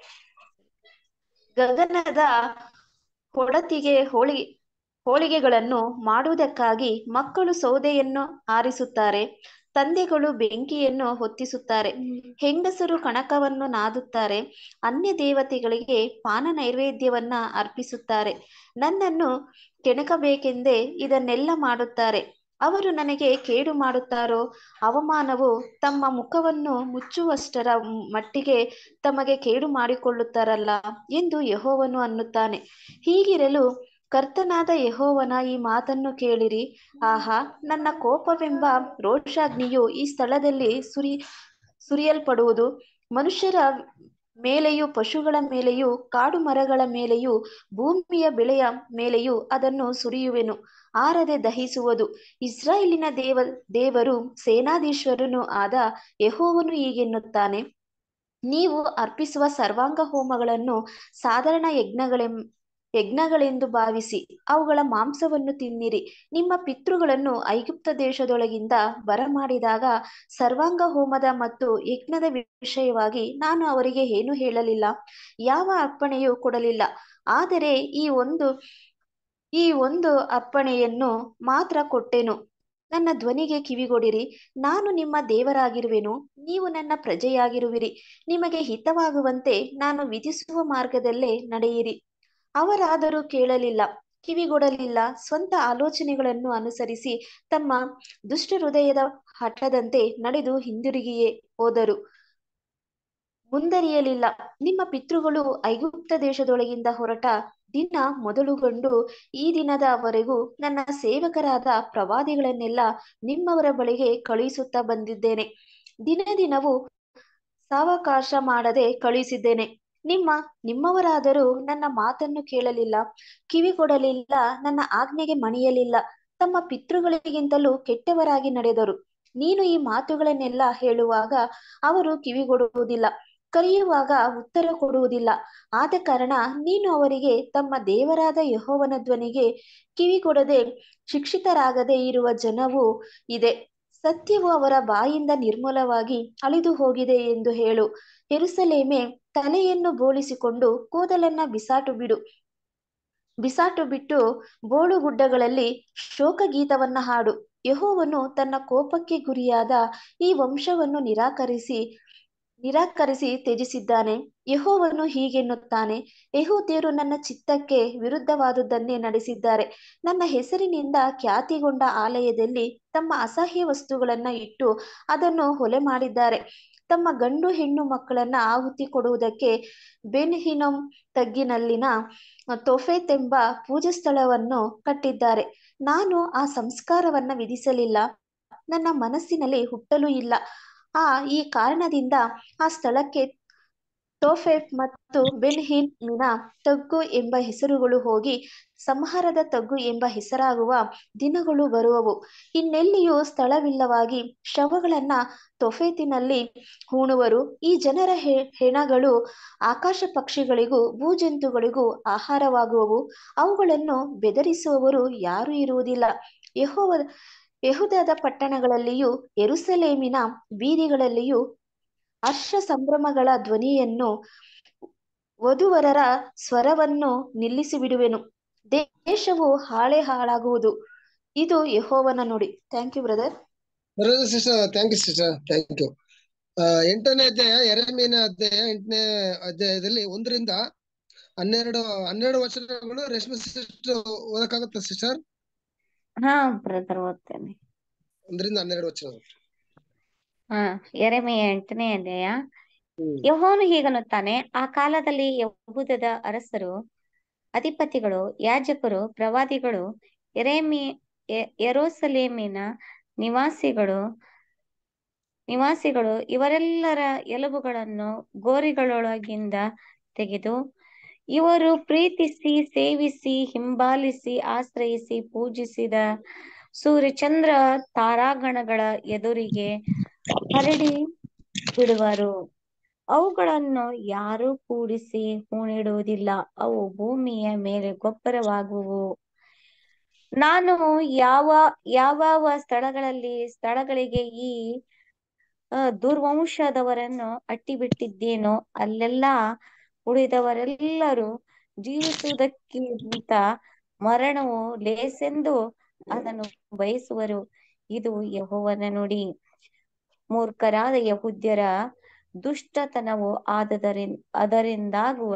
ಗಗನದ ಹೊಡತಿಗೆ ಹೋಳಿ ಹೋಳಿಗೆಗಳನ್ನು ಮಾಡುವುದಕ್ಕಾಗಿ ಮಕ್ಕಳು ಸೌದೆಯನ್ನು ಆರಿಸುತ್ತಾರೆ ತಂದೆಗಳು ಬೆಂಕಿಯನ್ನು ಹೊತ್ತಿಸುತ್ತಾರೆ ಹೆಂಗಸರು ಕಣಕವನ್ನು ನಾದುತ್ತಾರೆ ಅನ್ಯ ದೇವತೆಗಳಿಗೆ ಪಾನ ನೈವೇದ್ಯವನ್ನ ಅರ್ಪಿಸುತ್ತಾರೆ ನನ್ನನ್ನು ಕೆಣಕಬೇಕೆಂದೇ ಇದನ್ನೆಲ್ಲ ಮಾಡುತ್ತಾರೆ ಅವರು ನನಗೆ ಕೇಡು ಮಾಡುತ್ತಾರೋ ಅವಮಾನವು ತಮ್ಮ ಮುಖವನ್ನು ಮುಚ್ಚುವಷ್ಟರ ಮಟ್ಟಿಗೆ ತಮಗೆ ಕೇಡು ಮಾಡಿಕೊಳ್ಳುತ್ತಾರಲ್ಲ ಎಂದು ಯಹೋವನು ಅನ್ನುತ್ತಾನೆ ಹೀಗಿರಲು ಕರ್ತನಾದ ಯಹೋವನ ಈ ಮಾತನ್ನು ಕೇಳಿರಿ ಆಹಾ ನನ್ನ ಕೋಪವೆಂಬ ರೋಷಾಗ್ನಿಯು ಈ ಸ್ಥಳದಲ್ಲಿ ಸುರಿ ಸುರಿಯಲ್ಪಡುವುದು ಮನುಷ್ಯರ ಮೇಲೆಯೂ ಪಶುಗಳ ಮೇಲೆಯೂ ಕಾಡು ಮರಗಳ ಮೇಲೆಯೂ ಭೂಮಿಯ ಬೆಳೆಯ ಮೇಲೆಯೂ ಅದನ್ನು ಸುರಿಯುವೆನು ಆರದೆ ದಹಿಸುವುದು ಇಸ್ರಾಯೇಲಿನ ದೇವ ದೇವರು ಸೇನಾಧೀಶ್ವರನು ಆದ ಯಹೋವನು ಹೀಗೆನ್ನುತ್ತಾನೆ ನೀವು ಅರ್ಪಿಸುವ ಸರ್ವಾಂಗ ಹೋಮಗಳನ್ನು ಸಾಧಾರಣ ಯಜ್ಞಗಳೆಂ ಯಜ್ಞಗಳೆಂದು ಭಾವಿಸಿ ಅವುಗಳ ಮಾಂಸವನ್ನು ತಿನ್ನಿರಿ ನಿಮ್ಮ ಪಿತೃಗಳನ್ನು ಐಗುಪ್ತ ದೇಶದೊಳಗಿಂದ ಬರಮಾಡಿದಾಗ ಸರ್ವಾಂಗ ಹೋಮದ ಮತ್ತು ಯಜ್ಞದ ವಿಷಯವಾಗಿ ನಾನು ಅವರಿಗೆ ಏನು ಹೇಳಲಿಲ್ಲ ಯಾವ ಅರ್ಪಣೆಯೂ ಕೊಡಲಿಲ್ಲ ಆದರೆ ಈ ಒಂದು ಈ ಒಂದು ಅರ್ಪಣೆಯನ್ನು ಮಾತ್ರ ಕೊಟ್ಟೆನು ನನ್ನ ಧ್ವನಿಗೆ ಕಿವಿಗೊಡಿರಿ ನಾನು ನಿಮ್ಮ ದೇವರಾಗಿರುವೆನು ನೀವು ನನ್ನ ಪ್ರಜೆಯಾಗಿರುವಿರಿ ನಿಮಗೆ ಹಿತವಾಗುವಂತೆ ನಾನು ವಿಧಿಸುವ ಮಾರ್ಗದಲ್ಲೇ ನಡೆಯಿರಿ ಅವರಾದರೂ ಕೇಳಲಿಲ್ಲ ಕಿವಿಗೊಡಲಿಲ್ಲ ಸ್ವಂತ ಆಲೋಚನೆಗಳನ್ನು ಅನುಸರಿಸಿ ತಮ್ಮ ದುಷ್ಟ ಹೃದಯದ ಹಠದಂತೆ ನಡೆದು ಹಿಂದಿರುಗಿಯೇ ಹೋದರು ಮುಂದರಿಯಲಿಲ್ಲ ನಿಮ್ಮ ಪಿತೃಗಳು ಐಗುಪ್ತ ದೇಶದೊಳಗಿಂದ ಹೊರಟ ದಿನ ಮೊದಲುಗೊಂಡು ಈ ದಿನದವರೆಗೂ ನನ್ನ ಸೇವಕರಾದ ಪ್ರವಾದಿಗಳನ್ನೆಲ್ಲ ನಿಮ್ಮವರ ಬಳಿಗೆ ಕಳುಹಿಸುತ್ತಾ ಬಂದಿದ್ದೇನೆ ದಿನ ದಿನವೂ ಸಾವಕಾಶ ಮಾಡದೆ ಕಳುಹಿಸಿದ್ದೇನೆ ನಿಮ್ಮ ನಿಮ್ಮವರಾದರೂ ನನ್ನ ಮಾತನ್ನು ಕೇಳಲಿಲ್ಲ ಕಿವಿಗೊಡಲಿಲ್ಲ ನನ್ನ ಆಜ್ಞೆಗೆ ಮಣಿಯಲಿಲ್ಲ ತಮ್ಮ ಪಿತೃಗಳಿಗಿಂತಲೂ ಕೆಟ್ಟವರಾಗಿ ನಡೆದರು ನೀನು ಈ ಮಾತುಗಳನ್ನೆಲ್ಲ ಹೇಳುವಾಗ ಅವರು ಕಿವಿಗೊಡುವುದಿಲ್ಲ ಕರೆಯುವಾಗ ಉತ್ತರ ಕೊಡುವುದಿಲ್ಲ ಆದ ಕಾರಣ ನೀನು ಅವರಿಗೆ ತಮ್ಮ ದೇವರಾದ ಯಹೋವನ ಧ್ವನಿಗೆ ಕಿವಿಗೊಡದೆ ಶಿಕ್ಷಿತರಾಗದೆ ಇರುವ ಜನವು ಇದೆ ಸತ್ಯವು ಅವರ ಬಾಯಿಂದ ನಿರ್ಮೂಲವಾಗಿ ಅಳಿದು ಹೋಗಿದೆ ಎಂದು ಹೇಳು ಎರುಸಲೇಮೆ ತಲೆಯನ್ನು ಬೋಳಿಸಿಕೊಂಡು ಕೂದಲನ್ನ ಬಿಸಾಟು ಬಿಡು ಬಿಸಾಟು ಬಿಟ್ಟು ಬೋಳು ಗುಡ್ಡಗಳಲ್ಲಿ ಶೋಕ ಗೀತವನ್ನ ಹಾಡು ಯಹೋವನು ತನ್ನ ಕೋಪಕ್ಕೆ ಗುರಿಯಾದ ಈ ವಂಶವನ್ನು ನಿರಾಕರಿಸಿ ನಿರಾಕರಿಸಿ ತ್ಯಜಿಸಿದ್ದಾನೆ ಯಹೋವನು ಹೀಗೆನ್ನುತ್ತಾನೆ ಯಹೂದ್ಯರು ನನ್ನ ಚಿತ್ತಕ್ಕೆ ವಿರುದ್ಧವಾದುದನ್ನೇ ನಡೆಸಿದ್ದಾರೆ ನನ್ನ ಹೆಸರಿನಿಂದ ಖ್ಯಾತಿಗೊಂಡ ಆಲಯದಲ್ಲಿ ತಮ್ಮ ಅಸಹ್ಯ ವಸ್ತುಗಳನ್ನ ಇಟ್ಟು ಅದನ್ನು ಹೊಲೆ ಮಾಡಿದ್ದಾರೆ ತಮ್ಮ ಗಂಡು ಹೆಣ್ಣು ಮಕ್ಕಳನ್ನ ಆಹುತಿ ಕೊಡುವುದಕ್ಕೆ ಬೆನ್ ಹಿನೋಮ್ ತಗ್ಗಿನಲ್ಲಿನ ತೊಫೆತ್ ಎಂಬ ಪೂಜಾ ಸ್ಥಳವನ್ನು ಕಟ್ಟಿದ್ದಾರೆ ನಾನು ಆ ಸಂಸ್ಕಾರವನ್ನ ವಿಧಿಸಲಿಲ್ಲ ನನ್ನ ಮನಸ್ಸಿನಲ್ಲಿ ಹುಟ್ಟಲೂ ಇಲ್ಲ ಆ ಈ ಕಾರಣದಿಂದ ಆ ಸ್ಥಳಕ್ಕೆ ತೋಫೆತ್ ಮತ್ತು ಬೆನ್ ಹಿನ್ಮಿನ ತಗ್ಗು ಎಂಬ ಹೆಸರುಗಳು ಹೋಗಿ ಸಂಹಾರದ ತಗ್ಗು ಎಂಬ ಹೆಸರಾಗುವ ದಿನಗಳು ಬರುವವು ಇನ್ನೆಲ್ಲಿಯೂ ಸ್ಥಳವಿಲ್ಲವಾಗಿ ಶವಗಳನ್ನ ತೊಫೇತಿನಲ್ಲಿ ಹೂಣುವರು ಈ ಜನರ ಹೆಣಗಳು ಆಕಾಶ ಪಕ್ಷಿಗಳಿಗೂ ಭೂಜಂತುಗಳಿಗೂ ಆಹಾರವಾಗುವವು ಅವುಗಳನ್ನು ಬೆದರಿಸುವವರು ಯಾರೂ ಇರುವುದಿಲ್ಲ ಯಹೋವ ಯಹುದದ ಪಟ್ಟಣಗಳಲ್ಲಿಯೂ ಎರುಸಲೇಮಿನ ಬೀದಿಗಳಲ್ಲಿಯೂ ಹರ್ಷ ಸಂಭ್ರಮಗಳ ಧ್ವನಿಯನ್ನು ವಧುವರರ ಸ್ವರವನ್ನು ನಿಲ್ಲಿಸಿ ಬಿಡುವೆನು ದೇಶವು ಹಾಳೆ ಹಾಳಾಗುವುದು ಇದು ಯಹೋವನ ನುಡಿ thank you brother brother sister thank you sister thank you ಎಂಟನೇ ಅಧ್ಯಾಯ ಎರೆಮೀನ ಅಧ್ಯಾಯ ಎಂಟನೇ ಅಧ್ಯಾಯದಲ್ಲಿ ಒಂದರಿಂದ ಹನ್ನೆರಡು ಹನ್ನೆರಡು ವಚನಗಳು ರೇಷ್ಮೆ ಸಿಸ್ಟರ್ ಓದಕ್ಕಾಗತ್ತ ಸಿಸ್ಟರ್ ಹಾ ಬ್ರದರ್ ಓದ್ತೇನೆ ಒಂದರಿಂದ ಹನ್ನೆರಡು ವಚನ ಹಾ ಎರೆಮೆಯ ಎಂಟನೇ ಅಧ್ಯಾಯ ಹ್ಮ್ ಯೆಹೋವನು ಹೀಗನ್ನುತ್ತಾನೆ ಆ ಕಾಲದಲ್ಲಿ ಯಹೂದದ ಅರಸರು ಅಧಿಪತಿಗಳು ಯಾಜಕರು ಪ್ರವಾದಿಗಳು ಎರೆಮಿ ಎ- ಯೆರೂಸಲೇಮಿನ ನಿವಾಸಿಗಳು ನಿವಾಸಿಗಳು ಇವರೆಲ್ಲರ ಎಲುಬುಗಳನ್ನು ಗೋರಿಗಳೊಳಗಿಂದ ತೆಗೆದು ಇವರು ಪ್ರೀತಿಸಿ ಸೇವಿಸಿ ಹಿಂಬಾಲಿಸಿ ಆಶ್ರಯಿಸಿ ಪೂಜಿಸಿದ ಸೂರ್ಯಚಂದ್ರ ತಾರಾಗಣಗಳ ಎದುರಿಗೆ ಹರಡಿ ಬಿಡುವರು ಅವುಗಳನ್ನು ಯಾರೂ ಕೂಡಿಸಿ ಹೂಣಿಡುವುದಿಲ್ಲ ಅವು ಭೂಮಿಯ ಮೇಲೆ ಗೊಬ್ಬರವಾಗುವು ನಾನು ಯಾವ ಯಾವ ಸ್ಥಳಗಳಲ್ಲಿ ಸ್ಥಳಗಳಿಗೆ ಈ ಆ, ದುರ್ವಂಶದವರನ್ನು ಅಟ್ಟಿಬಿಟ್ಟಿದ್ದೇನೋ ಅಲ್ಲೆಲ್ಲ ಉಳಿದವರೆಲ್ಲರೂ ಜೀವಿಸುವುದಕ್ಕಿಂತ ಮರಣವು ಲೇಸೆಂದು ಅದನ್ನು ಬಯಸುವರು ಇದು ಯೆಹೋವನ ನುಡಿ ಮೂರ್ಖರಾದ ಯಹೂದ್ಯರ ದುಷ್ಟತನವು ಆದದರಿನ್ ಅದರಿಂದಾಗುವ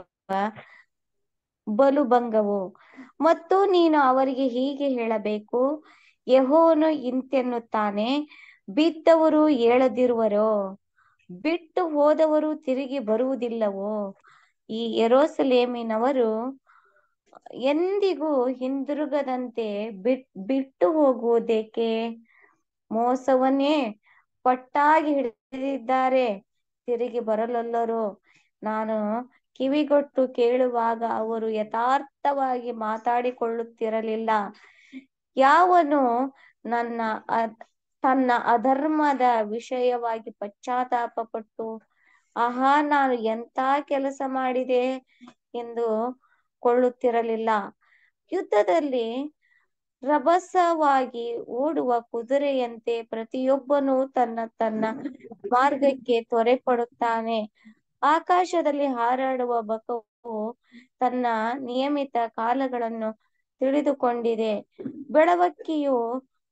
ಬಲುಭಂಗವು ಮತ್ತು ನೀನು ಅವರಿಗೆ ಹೀಗೆ ಹೇಳಬೇಕು ಯೆಹೋವನು ಇಂತೆನ್ನುತ್ತಾನೆ ಬಿದ್ದವರು ಏಳದಿರುವರೋ ಬಿಟ್ಟು ಹೋದವರು ತಿರುಗಿ ಬರುವುದಿಲ್ಲವೋ ಈ ಯೆರೂಸಲೇಮಿನವರು ಎಂದಿಗೂ ಹಿಂದಿರುಗದಂತೆ ಬಿಟ್ ಬಿಟ್ಟು ಹೋಗುವುದೇಕೆ ಮೋಸವನ್ನೇ ಪಟ್ಟಾಗಿ ಹಿಡಿದಿದ್ದಾರೆ ತಿರುಗಿ ಬರಲೊಲ್ಲರು ನಾನು ಕಿವಿಗೊಟ್ಟು ಕೇಳುವಾಗ ಅವರು ಯಥಾರ್ಥವಾಗಿ ಮಾತಾಡಿಕೊಳ್ಳುತ್ತಿರಲಿಲ್ಲ ಯಾವನು ನನ್ನ ಅ- ತನ್ನ ಅಧರ್ಮದ ವಿಷಯವಾಗಿ ಪಶ್ಚಾತ್ತಾಪ ಪಟ್ಟು ಆಹಾ ನಾನು ಎಂತ ಕೆಲಸ ಮಾಡಿದೆ ಎಂದು ಕೊಳ್ಳುತ್ತಿರಲಿಲ್ಲ ಯುದ್ಧದಲ್ಲಿ ರಭಸವಾಗಿ ಓಡುವ ಕುದುರೆಯಂತೆ ಪ್ರತಿಯೊಬ್ಬನು ತನ್ನ ತನ್ನ ಮಾರ್ಗಕ್ಕೆ ತ್ವರೆಪಡುತ್ತಾನೆ ಆಕಾಶದಲ್ಲಿ ಹಾರಾಡುವ ಬಕವು ತನ್ನ ನಿಯಮಿತ ಕಾಲಗಳನ್ನು ತಿಳಿದುಕೊಂಡಿದೆ ಬೆಳವಕ್ಕಿಯು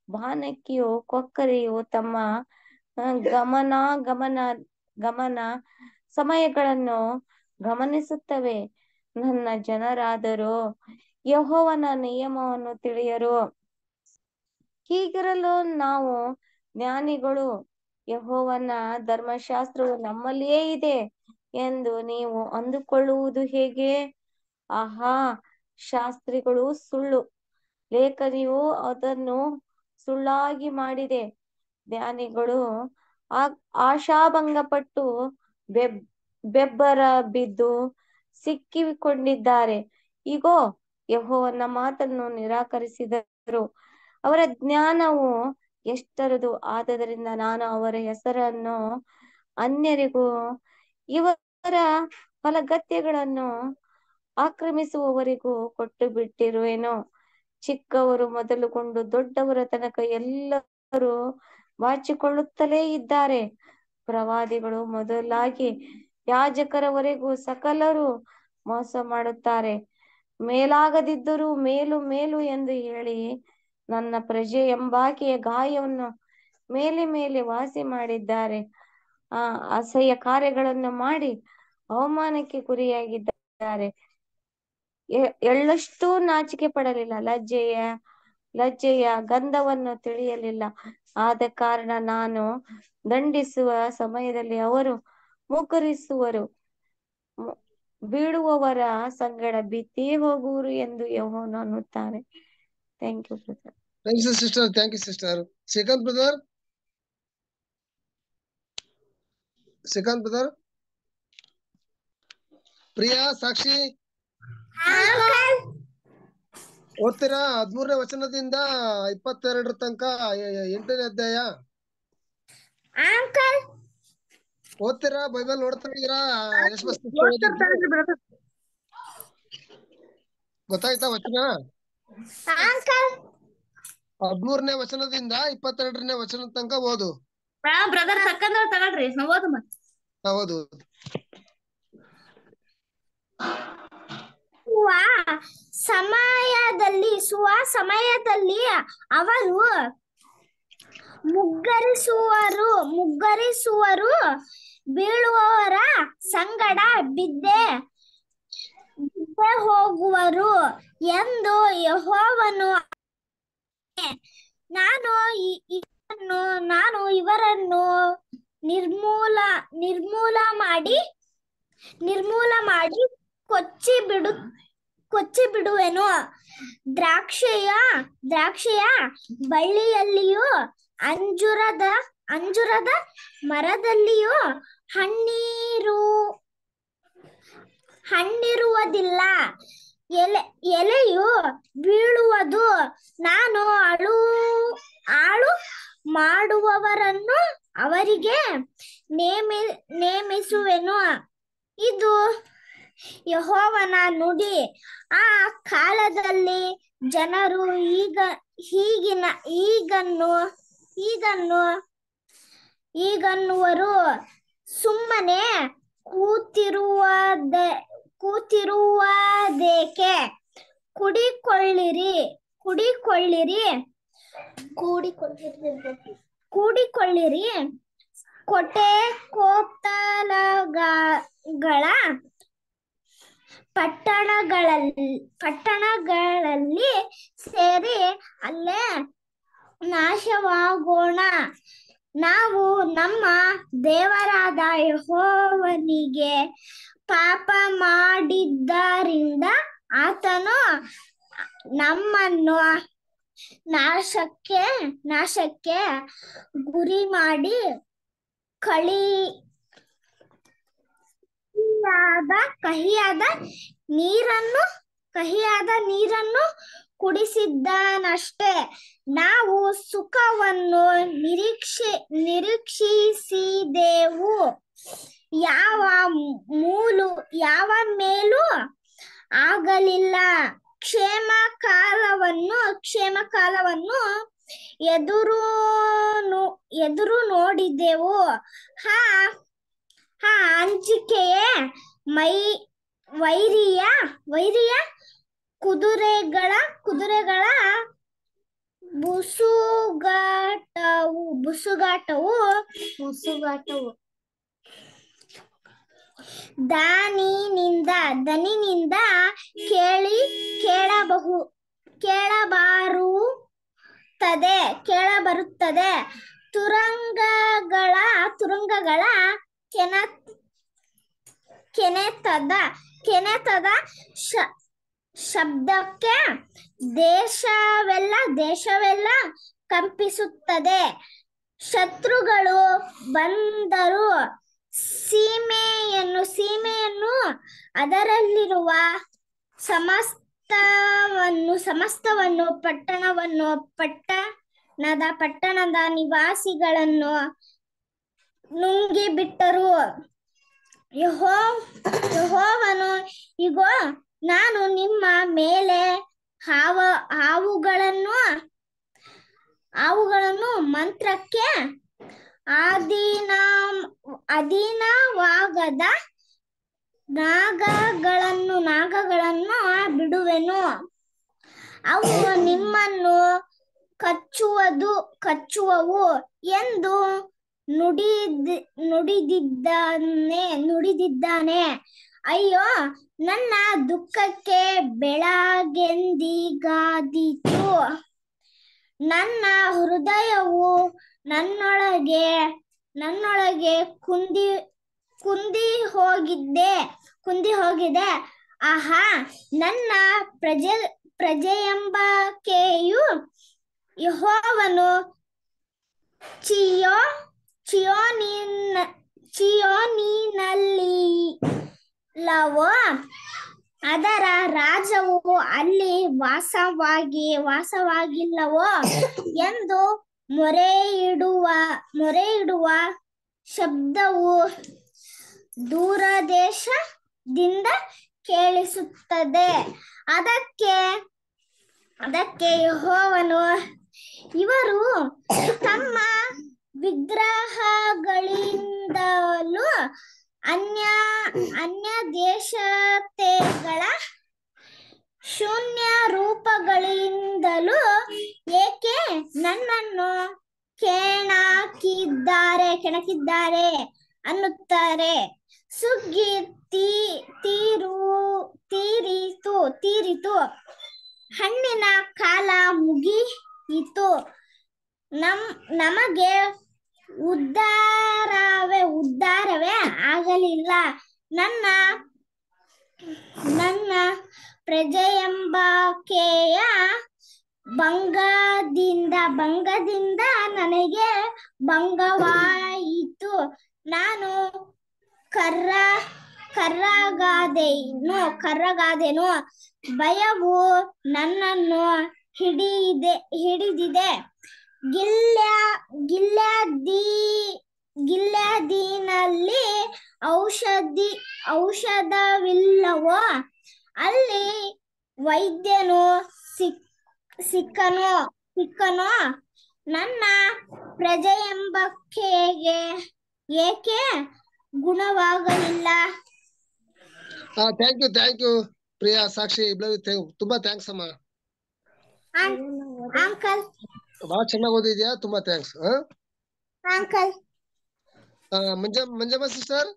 ಬಾನಕ್ಕಿಯು ಕೊಕ್ಕರೆಯು ತಮ್ಮ ಆ, ಗಮನ ಗಮನ ಗಮನ ಸಮಯಗಳನ್ನು ಗಮನಿಸುತ್ತವೆ ನನ್ನ ಜನರಾದರೂ ಯೆಹೋವನ ನಿಯಮವನ್ನು ತಿಳಿಯರು ಹೀಗಿರಲು ನಾವು ಜ್ಞಾನಿಗಳು ಯೆಹೋವನ ಧರ್ಮಶಾಸ್ತ್ರವು ನಮ್ಮಲ್ಲಿಯೇ ಇದೆ ಎಂದು ನೀವು ಅಂದುಕೊಳ್ಳುವುದು ಹೇಗೆ ಆಹಾ ಶಾಸ್ತ್ರಿಗಳು ಸುಳ್ಳು ಲೇಖನಿಯು ಅದನ್ನು ಸುಳ್ಳಾಗಿ ಮಾಡಿದೆ ಜ್ಞಾನಿಗಳು ಆ ಆಶಾಭಂಗಪಟ್ಟು ಬೆಬ್ ಬೆಬ್ಬರ ಬಿದ್ದು ಸಿಕ್ಕಿಕೊಂಡಿದ್ದಾರೆ ಇಗೋ ಯೆಹೋವನ ಮಾತನ್ನು ನಿರಾಕರಿಸಿದರು ಅವರ ಜ್ಞಾನವು ಎಷ್ಟರದು ಆದದರಿಂದ ನಾನು ಅವರ ಹೆಸರನ್ನು ಅನ್ಯರಿಗೂ ಇವರ ಫಲಗತ್ಯಗಳನ್ನು ಆಕ್ರಮಿಸುವವರಿಗೂ ಕೊಟ್ಟು ಬಿಟ್ಟಿರುವೆನು ಚಿಕ್ಕವರು ಮೊದಲುಗೊಂಡು ದೊಡ್ಡವರ ತನಕ ಎಲ್ಲರೂ ಬಾಚಿಕೊಳ್ಳುತ್ತಲೇ ಇದ್ದಾರೆ ಪ್ರವಾದಿಗಳು ಮೊದಲಾಗಿ ಯಾಜಕರವರೆಗೂ ಸಕಲರು ಮೋಸ ಮಾಡುತ್ತಾರೆ ಮೇಲಾಗದಿದ್ದರೂ ಮೇಲು ಮೇಲು ಎಂದು ಹೇಳಿ ನನ್ನ ಪ್ರಜೆ ಎಂಬಾಕೆಯ ಗಾಯವನ್ನು ಮೇಲೆ ಮೇಲೆ ವಾಸಿ ಮಾಡಿದ್ದಾರೆ ಆ ಅಸಹ್ಯ ಕಾರ್ಯಗಳನ್ನು ಮಾಡಿ ಅವಮಾನಕ್ಕೆ ಗುರಿಯಾಗಿದ್ದಾರೆ ಎ- ಎಳ್ಳಷ್ಟೂ ನಾಚಿಕೆ ಪಡಲಿಲ್ಲ ಲಜ್ಜೆಯ ಲಜ್ಜೆಯ ಗಂಧವನ್ನು ತಿಳಿಯಲಿಲ್ಲ ಆದ ಕಾರಣ ನಾನು ದಂಡಿಸುವ ಸಮಯದಲ್ಲಿ ಅವರು ಮುಕರಿಸುವರು ಮು- ಬೀಳುವವರ ಸಂಗಡ ಬಿತ್ತೇ ಹೋಗುವರು ಎಂದು ಯೆಹೋವನು ಅನ್ನುತ್ತಾನೆ thank you brother thank you sister thank you sister Srikanth brother Srikanth brother Priya Sakshi ಓದ್ತೀರಾ ಹದ್ಮೂರನೇ ವಚನದಿಂದ ಇಪ್ಪತ್ತೆರಡರ ತನಕ ಎ- ಎ- ಎಂಟನೇ ಅಧ್ಯಾಯ ಅಂಕಲ್ ಓದ್ತೀರಾ ಬೈಬಲ್ ನೋಡ್ತಾ ಇದೀರಾ ಯೇಸು ಕ್ರಿಸ್ತ ಓದಿದ್ದು? ಗೊತ್ತಾಯ್ತಾ ವಚನ ಅಂಕಲ್ ಹದ್ಮೂರನೇ ವಚನದಿಂದ ಇಪ್ಪತ್ತೆರಡನೇ ವಚನದ ತನಕ ಓದು ಬ್ರದರ್ ತಕ್ಕಂದ್ರ ತಗೊಳ್ರಿ ನಾವ್ ಓದು ಮತ್ ಹಾ, ಓದು ಓದು. ಸುವ ಸಮಯದಲ್ಲಿ ಸುವ ಸಮಯದಲ್ಲಿ ಅವರು ಮುಗ್ಗರಿಸುವರು ಮುಗ್ಗರಿಸುವರು ಬೀಳುವವರ ಸಂಗಡ ಬಿದ್ದೆ ಬಿದ್ದೆ ಹೋಗುವರು ಎಂದು ಯೆಹೋವನು ನಾನು ಇ- ಇವರನ್ನು ನಾನು ಇವರನ್ನು ನಿರ್ಮೂಲ ನಿರ್ಮೂಲ ಮಾಡಿ ನಿರ್ಮೂಲ ಮಾಡಿ ಕೊಚ್ಚಿ ಬಿಡು ಕೊಚ್ಚಿ ಬಿಡುವೆನು ದ್ರಾಕ್ಷೆಯ ದ್ರಾಕ್ಷೆಯ ಬಳ್ಳಿಯಲ್ಲಿಯೂ ಅಂಜುರದ ಅಂಜುರದ ಮರದಲ್ಲಿಯೂ ಹಣ್ಣೀರು ಹಣ್ಣಿರುವುದಿಲ್ಲ ಎಲೆ ಎಲೆಯು ಬೀಳುವುದು ನಾನು ಅಳು ಆಳು ಮಾಡುವವರನ್ನು ಅವರಿಗೆ ನೇಮಿ ನೇಮಿಸುವೆನು ಇದು ಯೆಹೋವನ ನುಡಿ ಆ ಕಾಲದಲ್ಲಿ ಜನರು ಈಗ ಹೀಗಿನ ಈಗನ್ನು ಈಗನ್ನು ಈಗನ್ನುವರು ಸುಮ್ಮನೆ ಕೂತಿರುವುದ ಕೂತಿರುವುದೇಕೆ ಕುಡಿಕೊಳ್ಳಿರಿ ಕುಡಿಕೊಳ್ಳಿರಿ ಕೂಡಿಕೊಳ್ಳಿರಿ ಕೂಡಿಕೊಳ್ಳಿರಿ ಕೊಟೆ ಕೋತಲಗಳ ಪಟ್ಟಣಗಳಲ್ಲಿ ಪಟ್ಟಣಗಳಲ್ಲಿ ಸೇರಿ ಅಲ್ಲೇ ನಾಶವಾಗೋಣ ನಾವು ನಮ್ಮ ದೇವರಾದ ಯೆಹೋವನಿಗೆ ಪಾಪ ಮಾಡಿದ್ದರಿಂದ ಆತನು ನಮ್ಮನ್ನು ನಾಶಕ್ಕೆ ನಾಶಕ್ಕೆ ಗುರಿ ಮಾಡಿ ಕಳಿ ಕಹಿಯಾದ ಕಹಿಯಾದ ನೀರನ್ನು ಕಹಿಯಾದ ನೀರನ್ನು ಕುಡಿಸಿದ್ದಾನಷ್ಟೇ ನಾವು ಸುಖವನ್ನು ನಿರೀಕ್ಷೆ ನಿರೀಕ್ಷಿಸಿದೆವು ಯಾವ ಮೂಲು ಯಾವ ಮೇಲೂ ಆಗಲಿಲ್ಲ ಕ್ಷೇಮ ಕಾಲವನ್ನು ಕ್ಷೇಮ ಕಾಲವನ್ನು ಎದುರು ನೋ- ಎದುರು ನೋಡಿದೆವು ಹಾ ಹಾ ಅಂಜಿಕೆಯೇ ಮೈ ವೈರಿಯ ವೈರಿಯ ಕುದುರೆಗಳ ಕುದುರೆಗಳ ಬುಸುಗಾಟವು ಬುಸುಗಾಟವು ಮುಸುಗಾಟವು ದಾನಿನಿಂದ ದನಿನಿಂದ ಕೇಳಿ ಕೇಳಬಹು ಕೇಳಬಾರುತ್ತದೆ ಕೇಳಬರುತ್ತದೆ ತುರಂಗಗಳ ತುರಂಗಗಳ ಕೆನ ಕೆನೆತದ ಕೆನೆತದ ಶ ಶಬ್ದಕ್ಕೆ ದೇಶವೆಲ್ಲ ದೇಶವೆಲ್ಲ ಕಂಪಿಸುತ್ತದೆ ಶತ್ರುಗಳು ಬಂದರು ಸೀಮೆಯನ್ನು ಸೀಮೆಯನ್ನು ಅದರಲ್ಲಿರುವ ಸಮಸ್ತವನ್ನು ಸಮಸ್ತವನ್ನು ಪಟ್ಟಣವನ್ನು ಪಟ್ಟಣದ ಪಟ್ಟಣದ ನಿವಾಸಿಗಳನ್ನು ನುಂಗಿ ಬಿಟ್ಟರು ಯಹೋ ಯಹೋವನು ಇಗೋ ನಾನು ನಿಮ್ಮ ಮೇಲೆ ಹಾವ ಹಾವುಗಳನ್ನು ಹಾವುಗಳನ್ನು ಮಂತ್ರಕ್ಕೆ ಅಧೀನ ಅಧೀನವಾಗದ ನಾಗಗಳನ್ನು ನಾಗಗಳನ್ನು ಬಿಡುವೆನು ಅವು ನಿಮ್ಮನ್ನು ಕಚ್ಚುವುದು ಕಚ್ಚುವವು ಎಂದು ನುಡಿದ ನುಡಿದಿದ್ದಾನೆ ನುಡಿದಿದ್ದಾನೆ ಅಯ್ಯೋ ನನ್ನ ದುಃಖಕ್ಕೆ ಬೆಳಗೆಂದಿಗಾದೀತು ನನ್ನ ಹೃದಯವು ನನ್ನೊಳಗೆ ನನ್ನೊಳಗೆ ಕುಂದಿ ಕುಂದಿ ಹೋಗಿದ್ದೆ ಕುಂದಿ ಹೋಗಿದೆ ಆಹಾ ನನ್ನ ಪ್ರಜೆ ಪ್ರಜೆಯೆಂಬಕೆಯು ಯಹೋವನು ಚಿಯೋ ಚಿಯೋನಿನ ಚಿಯೋನಿನಲ್ಲಿ ಲವೋ ಅದರ ರಾಜವು ಅಲ್ಲಿ ವಾಸವಾಗಿ ವಾಸವಾಗಿಲ್ಲವೋ ಎಂದು ಮೊರೆ ಇಡುವ ಮೊರೆ ಇಡುವ ಶಬ್ದವು ದೂರದೇಶದಿಂದ ಕೇಳಿಸುತ್ತದೆ ಅದಕ್ಕೆ ಅದಕ್ಕೆ ಯೆಹೋವನು ಇವರು ತಮ್ಮ ವಿಗ್ರಹಗಳಿಂದಲೂ ಅನ್ಯ ಅನ್ಯ ದೇಶತೆಗಳ ಶೂನ್ಯ ರೂಪಗಳಿಂದಲೂ ಏಕೆ ನನ್ನನ್ನು ಕೆಣಕಿದ್ದಾರೆ ಕೆಣಕಿದ್ದಾರೆ ಅನ್ನುತ್ತಾರೆ ಸುಗ್ಗಿ ತೀ ತೀರು ತೀರಿತು ತೀರಿತು ಹಣ್ಣಿನ ಕಾಲ ಮುಗಿಯಿತು ನಮ್ ನಮಗೆ ಉದ್ಧಾರವೇ ಉದ್ಧಾರವೇ ಆಗಲಿಲ್ಲ ನನ್ನ ನನ್ನ ಪ್ರಜೆಯೆಂಬಕೆಯ ಭಂಗದಿಂದ ಭಂಗದಿಂದ ನನಗೆ ಭಂಗವಾಯಿತು ನಾನು ಕರ್ರ ಕರ್ರಗಾದೆನು ಕರ್ರಗಾದೆನು ಭಯವು ನನ್ನನ್ನು ಹಿಡಿದೆ ಹಿಡಿದಿದೆ ಗಿಲ್ಯ ಗಿಲ್ಯಾದಿ ಗಿಲ್ಯಾದಿನಲ್ಲಿ ಔಷಧಿ ಔಷಧವಿಲ್ಲವೋ ಅಲ್ಲಿ ವೈದ್ಯನು ಸಿಕ್ ಸಿಕ್ಕನು ಸಿಕ್ಕನು ನನ್ನ ಪ್ರಜೆಯೆಂಬಕೆಗೆ ಏಕೆ ಗುಣವಾಗಲಿಲ್ಲ ಹಾ thank you thank you Priya Sakshi ಇಬ್ಬರು ತುಂಬಾ ಥ್ಯಾಂಕ್ಸ್ ಅಮ್ಮ ಅಂಕಲ್ ಬಹಳ ಚೆನ್ನಾಗಿ ಓದಿದ್ಯಾ ತುಂಬಾ thanks uncle Manja Manjamma sister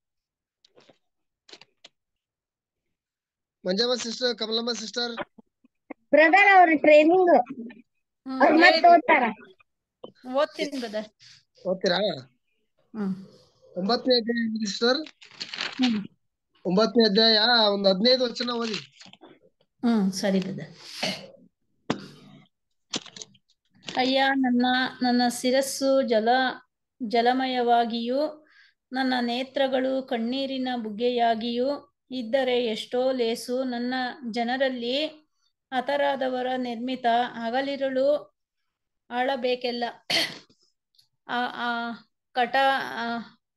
Manjamma sister Kamalamma sister brother ಅವ್ರ ಟ್ರೈನಿಂಗ್ ಅವ್ರ ಮತ್ತೆ ಓದ್ತಾರ ಓದ್ತೀನಿ ಬ್ರದರ್ ಓದ್ತೀರಾ ಹ್ಮ್ ಒಂಬತ್ತನೇ ಅಧ್ಯಾಯ ಸಿಸ್ಟರ್ ಹ್ಮ್ ಒಂಬತ್ತನೇ ಅಧ್ಯಾಯ ಒಂದ್ ಹದಿನೈದು ವಚನ ಓದಿ ಹ್ಮ್ ಸರಿ ಬ್ರದರ್ ಅಯ್ಯ ನನ್ನ ನನ್ನ ಶಿರಸ್ಸು ಜಲ ಜಲಮಯವಾಗಿಯೂ ನನ್ನ ನೇತ್ರಗಳು ಕಣ್ಣೀರಿನ ಬುಗ್ಗೆಯಾಗಿಯೂ ಇದ್ದರೆ ಎಷ್ಟೋ ಲೇಸು ನನ್ನ ಜನರಲ್ಲಿ ಹತರಾದವರ ನಿರ್ಮಿತ ಹಗಲಿರುಳು ಆಳಬೇಕೆಲ್ಲ ಆ ಆ ಕಟ ಆ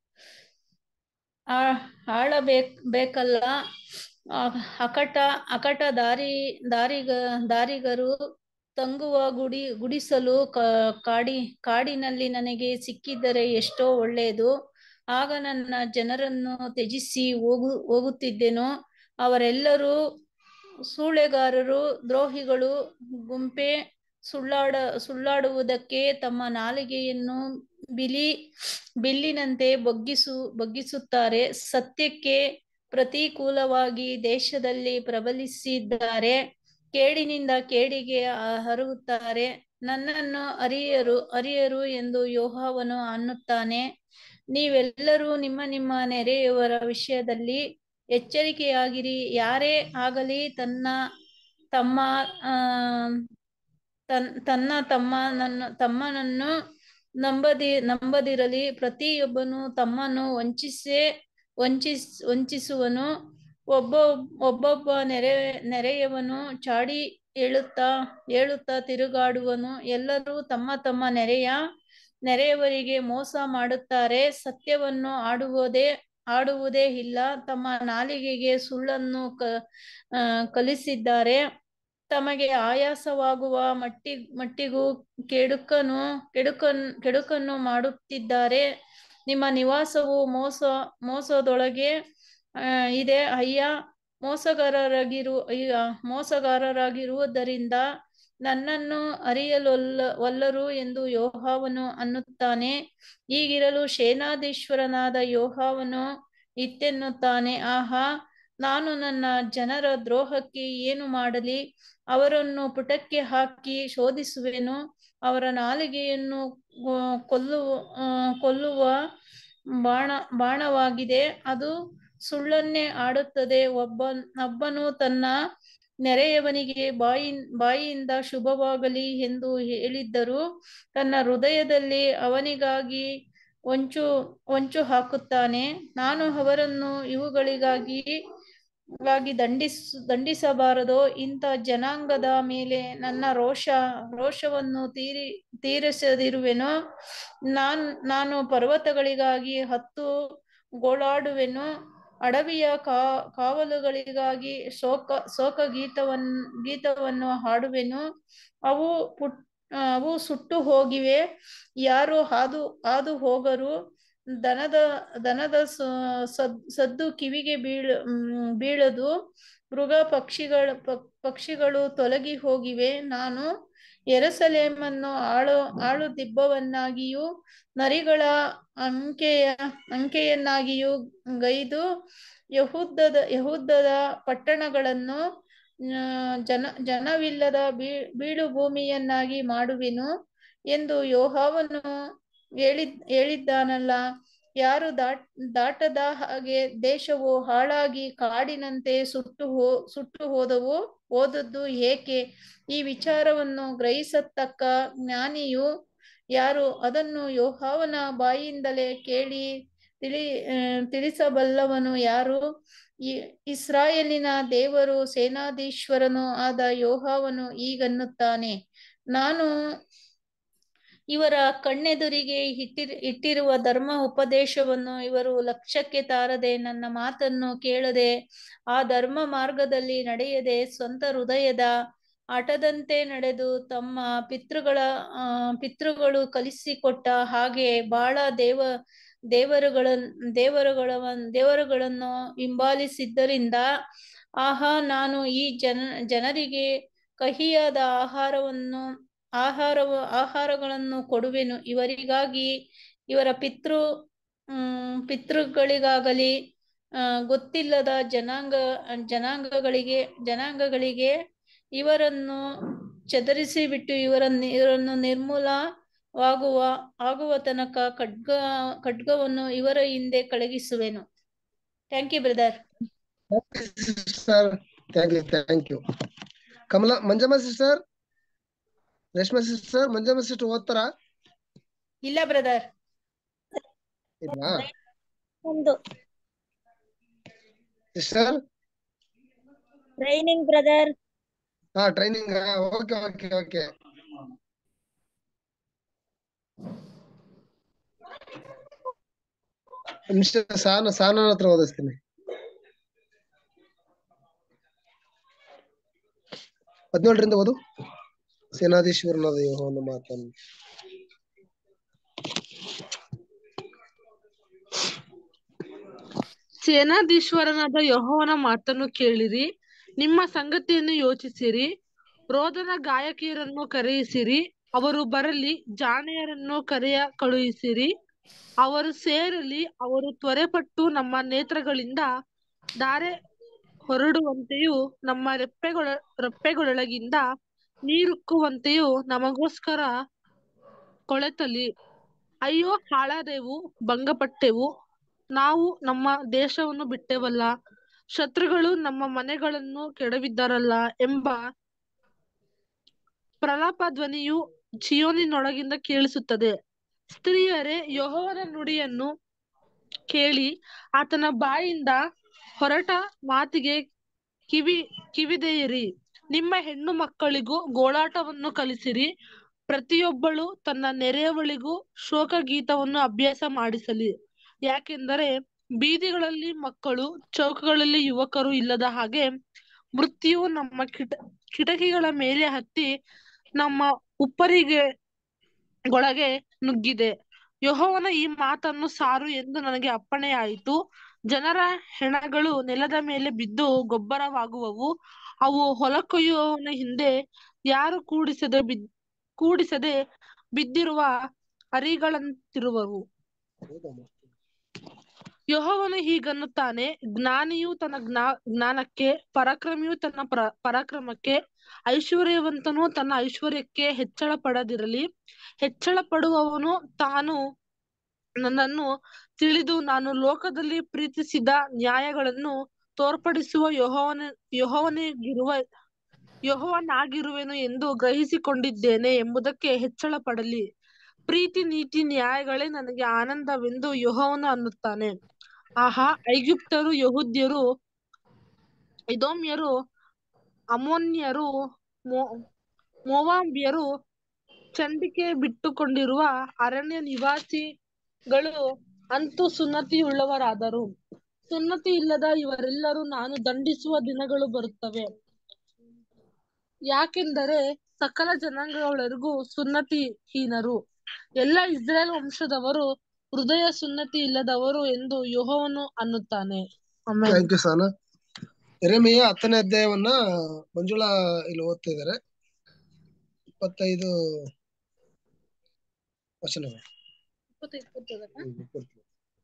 ಆ ಆಳಬೇಕ್ ಬೇಕಲ್ಲ ಆ ಅಕಟ ಅಕಟ ದಾರಿ ದಾರಿಗ ದಾರಿಗರು ತಂಗುವ ಗುಡಿ ಗುಡಿಸಲು ಕ ಕಾಡಿ ಕಾಡಿನಲ್ಲಿ ನನಗೆ ಸಿಕ್ಕಿದ್ದರೆ ಎಷ್ಟೋ ಒಳ್ಳೆಯದು ಆಗ ನನ್ನ ಜನರನ್ನು ತ್ಯಜಿಸಿ ಹೋಗು ಹೋಗುತ್ತಿದ್ದೆನು ಅವರೆಲ್ಲರೂ ಸೂಳೆಗಾರರು ದ್ರೋಹಿಗಳು ಗುಂಪೆ ಸುಳ್ಳಾಡ ಸುಳ್ಳಾಡುವುದಕ್ಕೆ ತಮ್ಮ ನಾಲಿಗೆಯನ್ನು ಬಿಲಿ ಬಿಲ್ಲಿನಂತೆ ಬಗ್ಗಿಸು ಬಗ್ಗಿಸುತ್ತಾರೆ ಸತ್ಯಕ್ಕೆ ಪ್ರತಿಕೂಲವಾಗಿ ದೇಶದಲ್ಲಿ ಪ್ರಬಲಿಸಿದ್ದಾರೆ ಕೇಡಿನಿಂದ ಕೇಡಿಗೆ ಹರಗುತ್ತಾರೆ ನನ್ನನ್ನು ಅರಿಯರು ಅರಿಯರು ಎಂದು ಯೋಹಾವನು ಅನ್ನುತ್ತಾನೆ ನೀವೆಲ್ಲರೂ ನಿಮ್ಮ ನಿಮ್ಮ ನೆರೆಯವರ ವಿಷಯದಲ್ಲಿ ಎಚ್ಚರಿಕೆಯಾಗಿರಿ ಯಾರೇ ಆಗಲಿ ತನ್ನ ತಮ್ಮ ಆ ತನ್ ತನ್ನ ತಮ್ಮ ನನ್ನ ತಮ್ಮನನ್ನು ನಂಬದಿ ನಂಬದಿರಲಿ ಪ್ರತಿಯೊಬ್ಬನು ತಮ್ಮನ್ನು ವಂಚಿಸೇ ವಂಚಿಸ್ ವಂಚಿಸುವನು ಒಬ್ಬ ಒಬ್ಬೊಬ್ಬ ನೆರೆ ನೆರೆಯವನು ಚಾಡಿ ಹೇಳುತ್ತಾ ಹೇಳುತ್ತಾ ತಿರುಗಾಡುವನು ಎಲ್ಲರೂ ತಮ್ಮ ತಮ್ಮ ನೆರೆಯ ನೆರೆಯವರಿಗೆ ಮೋಸ ಮಾಡುತ್ತಾರೆ ಸತ್ಯವನ್ನು ಆಡುವುದೇ ಆಡುವುದೇ ಇಲ್ಲ ತಮ್ಮ ನಾಲಿಗೆಗೆ ಸುಳ್ಳನ್ನು ಕ ಕಲಿಸಿದ್ದಾರೆ ತಮಗೆ ಆಯಾಸವಾಗುವ ಮಟ್ಟಿ ಮಟ್ಟಿಗೂ ಕೆಡುಕನು ಕೆಡುಕನ್ ಕೆಡುಕನ್ನು ಮಾಡುತ್ತಿದ್ದಾರೆ ನಿಮ್ಮ ನಿವಾಸವು ಮೋಸ ಮೋಸದೊಳಗೆ ಇದೆ ಅಯ್ಯ ಮೋಸಗಾರರಾಗಿರು ಮೋಸಗಾರರಾಗಿರುವುದರಿಂದ ನನ್ನನ್ನು ಅರಿಯಲೊಲ್ಲ ಒಲ್ಲರು ಎಂದು ಯೋಹಾವನು ಅನ್ನುತ್ತಾನೆ ಈಗಿರಲು ಸೇನಾಧೀಶ್ವರನಾದ ಯೋಹಾವನು ಇತ್ತೆನ್ನುತ್ತಾನೆ ಆಹಾ ನಾನು ನನ್ನ ಜನರ ದ್ರೋಹಕ್ಕೆ ಏನು ಮಾಡಲಿ ಅವರನ್ನು ಪುಟಕ್ಕೆ ಹಾಕಿ ಶೋಧಿಸುವೆನು ಅವರ ನಾಲಿಗೆಯನ್ನು ಕೊಲ್ಲುವ ಕೊಲ್ಲುವ ಬಾಣ ಬಾಣವಾಗಿದೆ ಅದು ಸುಳ್ಳನ್ನೇ ಆಡುತ್ತದೆ ಒಬ್ಬ ಒಬ್ಬನು ತನ್ನ ನೆರೆಯವನಿಗೆ ಬಾಯಿ ಬಾಯಿಯಿಂದ ಶುಭವಾಗಲಿ ಎಂದು ಹೇಳಿದ್ದರು ತನ್ನ ಹೃದಯದಲ್ಲಿ ಅವನಿಗಾಗಿ ಹೊಂಚು ಹೊಂಚು ಹಾಕುತ್ತಾನೆ ನಾನು ಅವರನ್ನು ಇವುಗಳಿಗಾಗಿ ಗಾಗಿ ದಂಡಿಸ್ ದಂಡಿಸಬಾರದೋ ಇಂಥ ಜನಾಂಗದ ಮೇಲೆ ನನ್ನ ರೋಷ ರೋಷವನ್ನು ತೀರಿ ತೀರಿಸದಿರುವೆನು ನಾನ್ ನಾನು ಪರ್ವತಗಳಿಗಾಗಿ ಹತ್ತು ಗೋಳಾಡುವೆನು ಅಡವಿಯ ಕಾ ಕಾವಲುಗಳಿಗಾಗಿ ಶೋಕ ಶೋಕ ಗೀತವನ್ ಗೀತವನ್ನು ಹಾಡುವೆನು ಅವು ಪುಟ್ ಅವು ಸುಟ್ಟು ಹೋಗಿವೆ ಯಾರು ಹಾದು ಹಾದು ಹೋಗರು ದನದ ದನದ ಸದ್ದು ಕಿವಿಗೆ ಬೀಳ ಬೀಳದು ಮೃಗ ಪಕ್ಷಿಗಳ ಪಕ್ಷಿಗಳು ತೊಲಗಿ ಹೋಗಿವೆ ನಾನು ಎರಸಲೇಮನ್ನು ಆಳು ಆಳು ದಿಬ್ಬವನ್ನಾಗಿಯೂ ನರಿಗಳ ಅಂಕೆಯ ಅಂಕೆಯನ್ನಾಗಿಯೂ ಗೈದು ಯಹುದ್ದದ ಯಹುದ್ದದ ಪಟ್ಟಣಗಳನ್ನು ಜನ ಜನವಿಲ್ಲದ ಬೀ ಬೀಳು ಭೂಮಿಯನ್ನಾಗಿ ಮಾಡುವೆನು ಎಂದು ಯೋಹಾವನು ಹೇಳಿದ್ ಹೇಳಿದ್ದಾನಲ್ಲ ಯಾರು ದಾಟ್ ದಾಟದ ಹಾಗೆ ದೇಶವು ಹಾಳಾಗಿ ಕಾಡಿನಂತೆ ಸುಟ್ಟು ಹೋ ಸುಟ್ಟು ಹೋದವು ಹೋದದ್ದು ಏಕೆ ಈ ವಿಚಾರವನ್ನು ಗ್ರಹಿಸತಕ್ಕ ಜ್ಞಾನಿಯು ಯಾರು ಅದನ್ನು ಯೋಹಾವನ ಬಾಯಿಯಿಂದಲೇ ಕೇಳಿ ತಿಳಿ ತಿಳಿಸಬಲ್ಲವನು ಯಾರು ಈ ಇಸ್ರಾಯೇಲಿನ ದೇವರು ಸೇನಾಧೀಶ್ವರನು ಆದ ಯೋಹಾವನು ಈಗನ್ನುತ್ತಾನೆ ನಾನು ಇವರ ಕಣ್ಣೆದುರಿಗೆ ಇಟ್ಟಿರ್ ಇಟ್ಟಿರುವ ಧರ್ಮ ಉಪದೇಶವನ್ನು ಇವರು ಲಕ್ಷ್ಯಕ್ಕೆ ತಾರದೆ ನನ್ನ ಮಾತನ್ನು ಕೇಳದೆ ಆ ಧರ್ಮ ಮಾರ್ಗದಲ್ಲಿ ನಡೆಯದೆ ಸ್ವಂತ ಹೃದಯದ ಆಟದಂತೆ ನಡೆದು ತಮ್ಮ ಪಿತೃಗಳ ಆ ಪಿತೃಗಳು ಕಲಿಸಿಕೊಟ್ಟ ಹಾಗೆ ಬಾಳ ದೇವ ದೇವರುಗಳ ದೇವರುಗಳ ದೇವರುಗಳನ್ನು ಹಿಂಬಾಲಿಸಿದ್ದರಿಂದ ಆಹಾ ನಾನು ಈ ಜನ ಜನರಿಗೆ ಕಹಿಯಾದ ಆಹಾರವನ್ನು ಆಹಾರವ ಆಹಾರಗಳನ್ನು ಕೊಡುವೆನು ಇವರಿಗಾಗಿ ಇವರ ಪಿತೃ ಹ್ಮ್ ಪಿತೃಗಳಿಗಾಗಲಿ ಆ ಗೊತ್ತಿಲ್ಲದ ಜನಾಂಗ ಜನಾಂಗಗಳಿಗೆ ಜನಾಂಗಗಳಿಗೆ ಇವರನ್ನು ಚದರಿಸಿ ಬಿಟ್ಟು ಇವರನ್ನು ಇವರನ್ನು ನಿರ್ಮೂಲವಾಗುವ ಆಗುವ ತನಕ ಖಡ್ಗ ಖಡ್ಗವನ್ನು ಇವರ ಹಿಂದೆ ಕಳಗಿಸುವೆನು thank you brother sister thank you thank you Kamala Manjamma sister Reshma sister Manjamma sister ಓದ್ತಾರ ಇಲ್ಲ ಬ್ರದರ್ ಇಲ್ವಾ ಒಂದು ಸಿಸ್ಟರ್ ಟ್ರೈನಿಂಗ್ ಬ್ರದರ್ ಹಾ ಟ್ರೈನಿಂಗ್ ಓಕೆ ಓಕೆ ಓಕೆ ನಿಮಿಷ ಸಾನ ಸಾನ ಹತ್ರ ಓದಿಸ್ತೀನಿ ಹದಿನೇಳರಿಂದ ಓದು ಸೇನಾಧೀಶ್ವರನಾದ ಯೆಹೋವನ ಮಾತನ್ನು ಸೇನಾಧೀಶ್ವರನಾದ ಯೆಹೋವನ ಮಾತನ್ನು ಕೇಳಿರಿ ನಿಮ್ಮ ಸಂಗತಿಯನ್ನು ಯೋಚಿಸಿರಿ ರೋದನ ಗಾಯಕಿಯರನ್ನು ಕರೆಯಿಸಿರಿ ಅವರು ಬರಲಿ ಜಾಣೆಯರನ್ನು ಕರೆಯ ಕಳುಹಿಸಿರಿ ಅವರು ಸೇರಲಿ ಅವರು ತ್ವರೆಪಟ್ಟು ನಮ್ಮ ನೇತ್ರಗಳಿಂದ ಧಾರೆ ಹೊರಡುವಂತೆಯೂ ನಮ್ಮ ರೆಪ್ಪೆಗಳ ರೆಪ್ಪೆಗಳೊಳಗಿಂದ ನೀರುಕ್ಕುವಂತೆಯೂ ನಮಗೋಸ್ಕರ ಕೊಳೆತಲಿ ಅಯ್ಯೋ ಹಾಳಾದೆವು ಭಂಗಪಟ್ಟೆವು ನಾವು ನಮ್ಮ ದೇಶವನ್ನು ಬಿಟ್ಟೆವಲ್ಲ ಶತ್ರುಗಳು ನಮ್ಮ ಮನೆಗಳನ್ನು ಕೆಡವಿದ್ದಾರಲ್ಲ ಎಂಬ ಪ್ರಲಾಪ ಧ್ವನಿಯು ಚಿಯೋನಿನೊಳಗಿಂದ ಕೇಳಿಸುತ್ತದೆ ಸ್ತ್ರೀಯರೇ ಯೆಹೋವನ ನುಡಿಯನ್ನು ಕೇಳಿ ಆತನ ಬಾಯಿಂದ ಹೊರಟ ಮಾತಿಗೆ ಕಿವಿ ಕಿವಿದೆಯಿರಿ ನಿಮ್ಮ ಹೆಣ್ಣು ಮಕ್ಕಳಿಗೂ ಗೋಳಾಟವನ್ನು ಕಲಿಸಿರಿ ಪ್ರತಿಯೊಬ್ಬಳು ತನ್ನ ನೆರೆಯವಳಿಗೂ ಶೋಕ ಗೀತವನ್ನು ಅಭ್ಯಾಸ ಮಾಡಿಸಲಿ ಯಾಕೆಂದರೆ ಬೀದಿಗಳಲ್ಲಿ ಮಕ್ಕಳು ಚೌಕಗಳಲ್ಲಿ ಯುವಕರು ಇಲ್ಲದ ಹಾಗೆ ಮೃತ್ಯುವು ನಮ್ಮ ಕಿಟ ಕಿಟಕಿಗಳ ಮೇಲೆ ಹತ್ತಿ ನಮ್ಮ ಉಪ್ಪರಿಗೆ ಒಳಗೆ ನುಗ್ಗಿದೆ ಯೆಹೋವನ ಈ ಮಾತನ್ನು ಸಾರು ಎಂದು ನನಗೆ ಅಪ್ಪಣೆಯಾಯಿತು ಜನರ ಹೆಣಗಳು ನೆಲದ ಮೇಲೆ ಬಿದ್ದು ಗೊಬ್ಬರವಾಗುವವು ಅವು ಹೊಲ ಕೊಯ್ಯುವವನ ಹಿಂದೆ ಯಾರು ಕೂಡಿಸದೆ ಬಿದ್ ಕೂಡಿಸದೆ ಬಿದ್ದಿರುವ ಅರಿಗಳಂತಿರುವವು ಯೆಹೋವನು ಹೀಗನ್ನುತ್ತಾನೆ ಜ್ಞಾನಿಯು ತನ್ನ ಜ್ಞಾ ಜ್ಞಾನಕ್ಕೆ ಪರಾಕ್ರಮಿಯು ತನ್ನ ಪ್ರ ಪರಾಕ್ರಮಕ್ಕೆ ಐಶ್ವರ್ಯವಂತನು ತನ್ನ ಐಶ್ವರ್ಯಕ್ಕೆ ಹೆಚ್ಚಳ ಪಡದಿರಲಿ ಹೆಚ್ಚಳ ಪಡುವವನು ತಾನು ನನ್ನನ್ನು ತಿಳಿದು ನಾನು ಲೋಕದಲ್ಲಿ ಪ್ರೀತಿಸಿದ ನ್ಯಾಯಗಳನ್ನು ತೋರ್ಪಡಿಸುವ ಯೆಹೋವನ ಯೆಹೋವನಿಗಿರುವ ಯೆಹೋವನಾಗಿರುವೆನು ಎಂದು ಗ್ರಹಿಸಿಕೊಂಡಿದ್ದೇನೆ ಎಂಬುದಕ್ಕೆ ಹೆಚ್ಚಳ ಪಡಲಿ ಪ್ರೀತಿ ನೀತಿ ನ್ಯಾಯಗಳೇ ನನಗೆ ಆನಂದವೆಂದು ಯೆಹೋವನು ಅನ್ನುತ್ತಾನೆ ಆಹಾ ಐಗುಪ್ತರು ಯಹೂದ್ಯರು ಇದೋಮ್ಯರು ಅಮೋನ್ಯರು ಮೋ ಮೋವಾಬ್ಯರು ಚಂಡಿಕೆ ಬಿಟ್ಟುಕೊಂಡಿರುವ ಅರಣ್ಯ ನಿವಾಸಿಗಳು ಅಂತೂ ಸುನ್ನತಿಯುಳ್ಳವರಾದರು ಸುನ್ನತಿ ಇಲ್ಲದ ಇವರೆಲ್ಲರೂ ನಾನು ದಂಡಿಸುವ ದಿನಗಳು ಬರುತ್ತವೆ ಯಾಕೆಂದರೆ ಸಕಲ ಜನಾಂಗಗಳವರೆಗೂ ಸುನ್ನತಿಹೀನರು ಎಲ್ಲ ಇಸ್ರೇಲ್ ವಂಶದವರು ಹೃದಯ ಸುನ್ನತಿ ಇಲ್ಲದವರು ಎಂದು ಯೆಹೋವನು ಅನ್ನುತ್ತಾನೆ ಆಮೆನ್ ಥ್ಯಾಂಕ್ ಯು ಸಾನ ಎರೆಮೆಯ ಹತ್ತನೇ ಅಧ್ಯಾಯವನ್ನ ಮಂಜುಳಾ ಇಲ್ಲಿ ಓದ್ತಾ ಇದ್ದಾರೆ ಇಪ್ಪತ್ತೈದು ವಚನಗಳು ಹ್ಮ್, ಇಪ್ಪತ್ತು.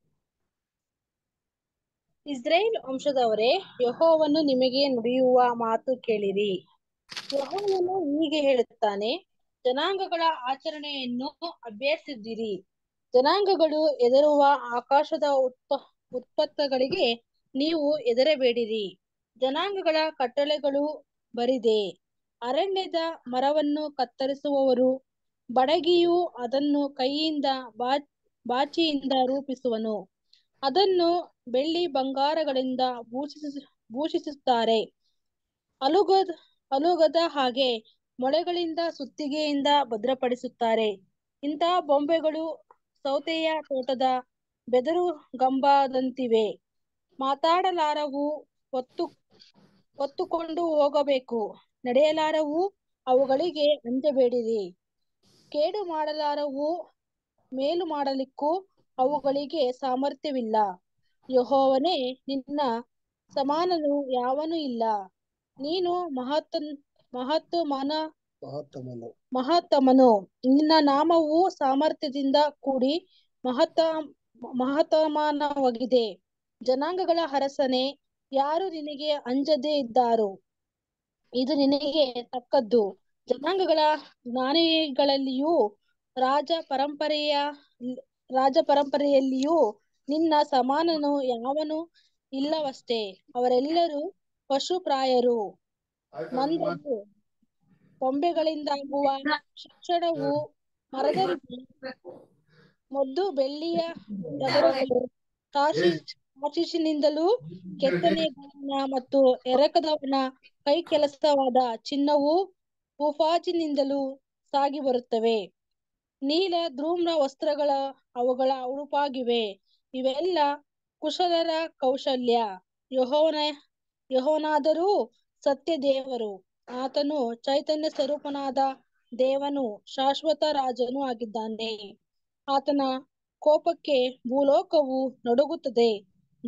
ಇಸ್ರೇಲ್ ವಂಶದವರೇ ಯೆಹೋವನು ನಿಮಗೆ ನುಡಿಯುವ ಮಾತು ಕೇಳಿರಿ ಯೆಹೋವನು ಹೀಗೆ ಹೇಳುತ್ತಾನೆ ಜನಾಂಗಗಳ ಆಚರಣೆಯನ್ನು ಅಭ್ಯಸಿಸಿದಿರಿ ಜನಾಂಗಗಳು ಎದರುವ ಆಕಾಶದ ಉತ್ಪ ಉತ್ಪತ್ತಗಳಿಗೆ ನೀವು ಎದರಬೇಡಿರಿ ಜನಾಂಗಗಳ ಕಟ್ಟಳೆಗಳು ಬರಿದೆ ಅರಣ್ಯದ ಮರವನ್ನು ಕತ್ತರಿಸುವವರು ಬಡಗಿಯು ಅದನ್ನು ಕೈಯಿಂದ ಬಾ ಬಾಚಿಯಿಂದ ರೂಪಿಸುವನು ಅದನ್ನು ಬೆಳ್ಳಿ ಬಂಗಾರಗಳಿಂದ ಭೂಷಿಸ ಭೂಷಿಸುತ್ತಾರೆ ಅಲುಗದ ಅಲುಗದ ಹಾಗೆ ಮೊಳೆಗಳಿಂದ ಸುತ್ತಿಗೆಯಿಂದ ಭದ್ರಪಡಿಸುತ್ತಾರೆ ಇಂತಹ ಬೊಂಬೆಗಳು ಸೌತೆಯ ತೋಟದ ಬೆದರು ಗಂಬದಂತಿವೆ ಮಾತಾಡಲಾರವು ಹೊತ್ತು ಹೊತ್ತುಕೊಂಡು ಹೋಗಬೇಕು ನಡೆಯಲಾರವು ಅವುಗಳಿಗೆ ಅಂಜಬೇಡಿರಿ ಕೇಡು ಮಾಡಲಾರವು ಮೇಲು ಮಾಡಲಿಕ್ಕೂ ಅವುಗಳಿಗೆ ಸಾಮರ್ಥ್ಯವಿಲ್ಲ ಯೆಹೋವನೇ ನಿನ್ನ ಸಮಾನನು ಯಾವನೂ ಇಲ್ಲ ನೀನು ಮಹತ್ ಮಹತ್ತು ಮನ ಮಹತ್ತಮನು ಮಹತ್ತಮನು ನಿನ್ನ ನಾಮವು ಸಾಮರ್ಥ್ಯದಿಂದ ಕೂಡಿ ಮಹತ್ತ ಮಹತಮಾನವಾಗಿದೆ ಜನಾಂಗಗಳ ಅರಸನೇ ಯಾರು ನಿನಗೆ ಅಂಜದೇ ಇದ್ದಾರೋ ಇದು ನಿನಗೆ ತಕ್ಕದ್ದು ಜನಾಂಗಗಳ ಜ್ಞಾನಿಗಳಲ್ಲಿಯೂ ರಾಜ ಪರಂಪರೆಯ ರಾಜ ಪರಂಪರೆಯಲ್ಲಿಯೂ ನಿನ್ನ ಸಮಾನನು ಯಾವನು ಇಲ್ಲವಷ್ಟೇ ಅವರೆಲ್ಲರೂ ಪಶುಪ್ರಾಯರು ಮಂದರು ಕೊಂಬೆಗಳಿಂದಾಗುವ ಶಿಕ್ಷಣವು ಮರದಲ್ಲಿ ಮೊದ್ದು ಬೆಳ್ಳಿಯ ಟಗರುಗಳು ತಾರ್ಷೀಷ್ ತಾರ್ಷೀಷಿನಿಂದಲೂ ಕೆತ್ತನೆಗಾರನ ಮತ್ತು ಎರಕದವನ ಕೈ ಕೆಲಸವಾದ ಚಿನ್ನವು ಉಫಾಜಿನಿಂದಲೂ ಸಾಗಿ ಬರುತ್ತವೆ ನೀಲ ಧೂಮ್ರ ವಸ್ತ್ರಗಳ ಅವುಗಳ ಉಡುಪಾಗಿವೆ ಇವೆಲ್ಲ ಕುಶಲರ ಕೌಶಲ್ಯ ಯೆಹೋವನ ಯೆಹೋವನಾದರೂ ಸತ್ಯ ದೇವರು ಆತನು ಚೈತನ್ಯ ಸ್ವರೂಪನಾದ ದೇವನು ಶಾಶ್ವತ ರಾಜನು ಆಗಿದ್ದಾನೆ ಆತನ ಕೋಪಕ್ಕೆ ಭೂಲೋಕವು ನಡುಗುತ್ತದೆ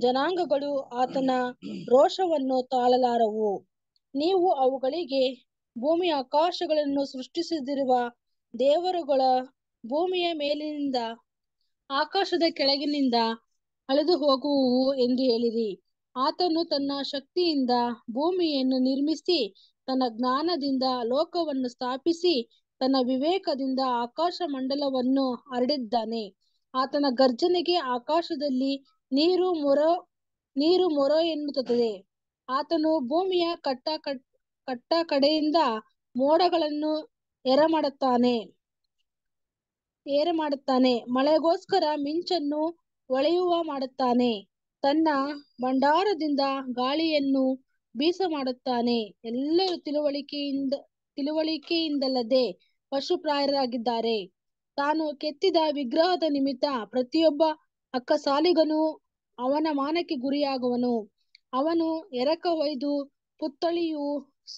ಜನಾಂಗಗಳು ಆತನ ರೋಷವನ್ನು ತಾಳಲಾರವು ನೀವು ಅವುಗಳಿಗೆ ಭೂಮಿ ಆಕಾಶಗಳನ್ನು ಸೃಷ್ಟಿಸದಿರುವ ದೇವರುಗಳ ಭೂಮಿಯ ಮೇಲಿನಿಂದ ಆಕಾಶದ ಕೆಳಗಿನಿಂದ ಅಳೆದು ಹೋಗುವುವು ಎಂದು ಹೇಳಿರಿ ಆತನು ತನ್ನ ಶಕ್ತಿಯಿಂದ ಭೂಮಿಯನ್ನು ನಿರ್ಮಿಸಿ ತನ್ನ ಜ್ಞಾನದಿಂದ ಲೋಕವನ್ನು ಸ್ಥಾಪಿಸಿ ತನ್ನ ವಿವೇಕದಿಂದ ಆಕಾಶ ಮಂಡಲವನ್ನು ಹರಡಿದ್ದಾನೆ ಆತನ ಗರ್ಜನೆಗೆ ಆಕಾಶದಲ್ಲಿ ನೀರು ಮೊರ ನೀರು ಮೊರ ಎನ್ನುತ್ತದೆ ಆತನು ಭೂಮಿಯ ಕಟ್ಟ ಕಟ್ ಕಟ್ಟ ಕಡೆಯಿಂದ ಮೋಡಗಳನ್ನು ಎರಮಾಡುತ್ತಾನೆ ಏರ ಮಾಡುತ್ತಾನೆ ಮಳೆಗೋಸ್ಕರ ಮಿಂಚನ್ನು ಹೊಳೆಯುವ ಮಾಡುತ್ತಾನೆ ತನ್ನ ಭಂಡಾರದಿಂದ ಗಾಳಿಯನ್ನು ಬೀಸ ಮಾಡುತ್ತಾನೆ ಎಲ್ಲರೂ ತಿಳುವಳಿಕೆಯಿಂದ ತಿಳುವಳಿಕೆಯಿಂದಲ್ಲದೆ ಪಶುಪ್ರಾಯರಾಗಿದ್ದಾರೆ ತಾನು ಕೆತ್ತಿದ ವಿಗ್ರಹದ ನಿಮಿತ್ತ ಪ್ರತಿಯೊಬ್ಬ ಅಕ್ಕಸಾಲಿಗನು ಅವನ ಮಾನಕ್ಕೆ ಗುರಿಯಾಗುವನು ಅವನು ಎರಕ ಒಯ್ದು ಪುತ್ತಳಿಯು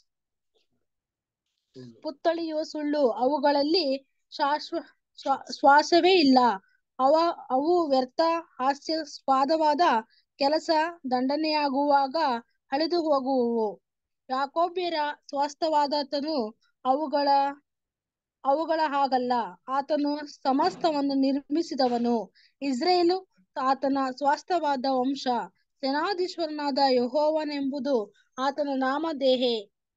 ಪುತ್ತಳಿಯು ಸುಳ್ಳು ಅವುಗಳಲ್ಲಿ ಶಾಶ್ವ ಶ್ವಾ- ಶ್ವಾಸವೇ ಇಲ್ಲ ಅವ ಅವು ವ್ಯರ್ಥ ಹಾಸ್ಯಾಸ್ಪದವಾದ ಕೆಲಸ ದಂಡನೆಯಾಗುವಾಗ ಅಳಿದು ಹೋಗುವುವು ಯಾಕೋಬ್ಯರ ಸ್ವಾಸ್ಥವಾದಾತನು ಅವುಗಳ ಅವುಗಳ ಹಾಗಲ್ಲ ಆತನು ಸಮಸ್ತವನ್ನು ನಿರ್ಮಿಸಿದವನು ಇಸ್ರೇಲು ಆತನ ಸ್ವಾಸ್ಥವಾದ ವಂಶ ಸೇನಾಧೀಶ್ವರನಾದ ಯೆಹೋವನೆಂಬುದು ಆತನ ನಾಮಧೇಹೆ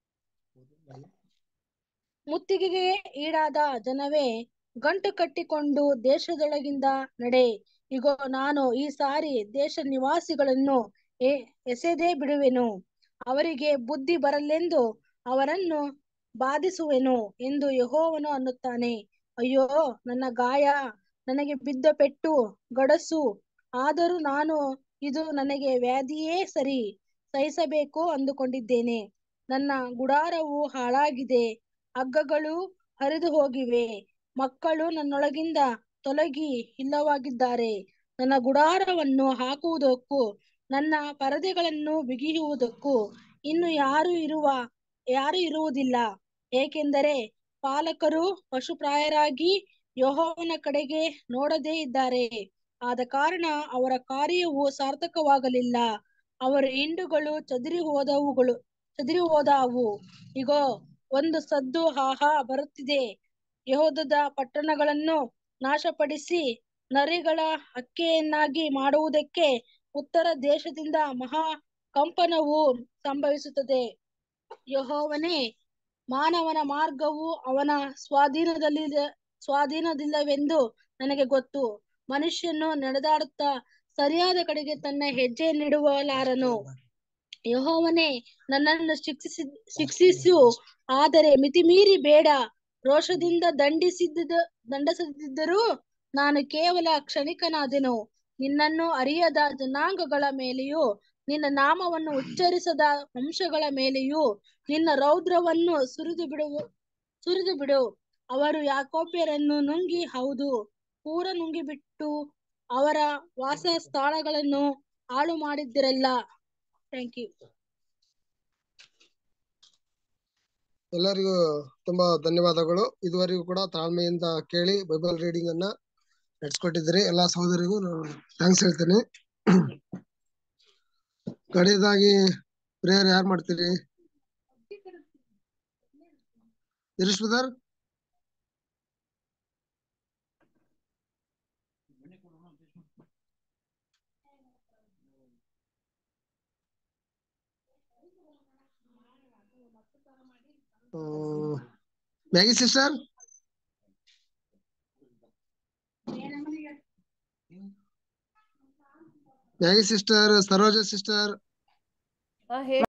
ಮುತ್ತಿಗೆಗೆ ಈಡಾದ ಜನವೇ ಗಂಟು ಕಟ್ಟಿಕೊಂಡು ದೇಶದೊಳಗಿಂದ ನಡೆ ಇಗೋ ನಾನು ಈ ಸಾರಿ ದೇಶ ನಿವಾಸಿಗಳನ್ನು ಎ- ಎಸೆದೇ ಬಿಡುವೆನು ಅವರಿಗೆ ಬುದ್ಧಿ ಬರಲೆಂದು ಅವರನ್ನು ಬಾಧಿಸುವೆನು ಎಂದು ಯೆಹೋವನು ಅನ್ನುತ್ತಾನೆ ಅಯ್ಯೋ ನನ್ನ ಗಾಯ ನನಗೆ ಬಿದ್ದ ಪೆಟ್ಟು ಗಡಸು ಆದರೂ ನಾನು ಇದು ನನಗೆ ವ್ಯಾಧಿಯೇ ಸರಿ ಸಹಿಸಬೇಕು ಅಂದುಕೊಂಡಿದ್ದೇನೆ ನನ್ನ ಗುಡಾರವು ಹಾಳಾಗಿದೆ ಹಗ್ಗಗಳು ಹರಿದು ಹೋಗಿವೆ ಮಕ್ಕಳು ನನ್ನೊಳಗಿಂದ ತೊಲಗಿ ಇಲ್ಲವಾಗಿದ್ದಾರೆ ನನ್ನ ಗುಡಾರವನ್ನು ಹಾಕುವುದಕ್ಕೂ ನನ್ನ ಪರದೆಗಳನ್ನು ಬಿಗಿಯುವುದಕ್ಕೂ ಇನ್ನು ಯಾರು ಇರುವ ಯಾರು ಇರುವುದಿಲ್ಲ ಏಕೆಂದರೆ ಪಾಲಕರು ಪಶುಪ್ರಾಯರಾಗಿ ಯೆಹೋವನ ಕಡೆಗೆ ನೋಡದೇ ಇದ್ದಾರೆ ಆದ ಕಾರಣ ಅವರ ಕಾರ್ಯವು ಸಾರ್ಥಕವಾಗಲಿಲ್ಲ ಅವರ ಹಿಂಡುಗಳು ಚದುರಿ ಹೋದವುಗಳು ಚದುರಿ ಹೋದವು ಇಗೋ ಒಂದು ಸದ್ದು ಹಾಹಾ ಬರುತ್ತಿದೆ ಯಹೋದದ ಪಟ್ಟಣಗಳನ್ನು ನಾಶಪಡಿಸಿ ನರಿಗಳ ಹಕ್ಕೆಯನ್ನಾಗಿ ಮಾಡುವುದಕ್ಕೆ ಉತ್ತರ ದೇಶದಿಂದ ಮಹಾ ಕಂಪನವು ಸಂಭವಿಸುತ್ತದೆ ಯೆಹೋವನೇ ಮಾನವನ ಮಾರ್ಗವು ಅವನ ಸ್ವಾಧೀನದಲ್ಲಿ ಸ್ವಾಧೀನದಿಲ್ಲವೆಂದು ನನಗೆ ಗೊತ್ತು ಮನುಷ್ಯನು ನಡೆದಾಡುತ್ತಾ ಸರಿಯಾದ ಕಡೆಗೆ ತನ್ನ ಹೆಜ್ಜೆಯನ್ನಿಡುವಲಾರನು ಯೆಹೋವನೇ ನನ್ನನ್ನು ಶಿಕ್ಷಿಸಿ ಶಿಕ್ಷಿಸು ಆದರೆ ಮಿತಿಮೀರಿ ಬೇಡ ರೋಷದಿಂದ ದಂಡಿಸಿದ್ದ ದಂಡಿಸದಿದ್ದರೂ ನಾನು ಕೇವಲ ಕ್ಷಣಿಕನಾದೆನು ನಿನ್ನನ್ನು ಅರಿಯದ ಜನಾಂಗಗಳ ಮೇಲೆಯೂ ನಿನ್ನ ನಾಮವನ್ನು ಉಚ್ಚರಿಸದ ವಂಶಗಳ ಮೇಲೆಯೂ ನಿನ್ನ ರೌದ್ರವನ್ನು ಸುರಿದು ಬಿಡುವು ಸುರಿದು ಬಿಡು ಅವರು ಯಾಕೋಬ್ಯರನ್ನು ನುಂಗಿ ಹೌದು ಪೂರ ನುಂಗಿಬಿಟ್ಟು ಅವರ ವಾಸ ಸ್ಥಳಗಳನ್ನು ಹಾಳು ಮಾಡಿದ್ದಿರಲ್ಲ ಥ್ಯಾಂಕ್ ಯು ಎಲ್ಲರಿಗೂ ತುಂಬಾ ಧನ್ಯವಾದಗಳು ಇದುವರೆಗೂ ಕೂಡ ತಾಳ್ಮೆಯಿಂದ ಕೇಳಿ ಬೈಬಲ್ ರೀಡಿಂಗ್ ಅನ್ನ ನಡೆಸ್ಕೊಟ್ಟಿದ್ದೀರಿ ಎಲ್ಲಾ ಸಹೋದರಿಗೂ ನಾನು ಥ್ಯಾಂಕ್ಸ್ ಹೇಳ್ತೇನೆ ಕಡೆಯದಾಗಿ ಪ್ರೇಯರ್ ಯಾರು ಮಾಡ್ತೀರಿ Girish brother Maggie sister Maggie sister Saroja sister ಹಾ ಹೇಳಿ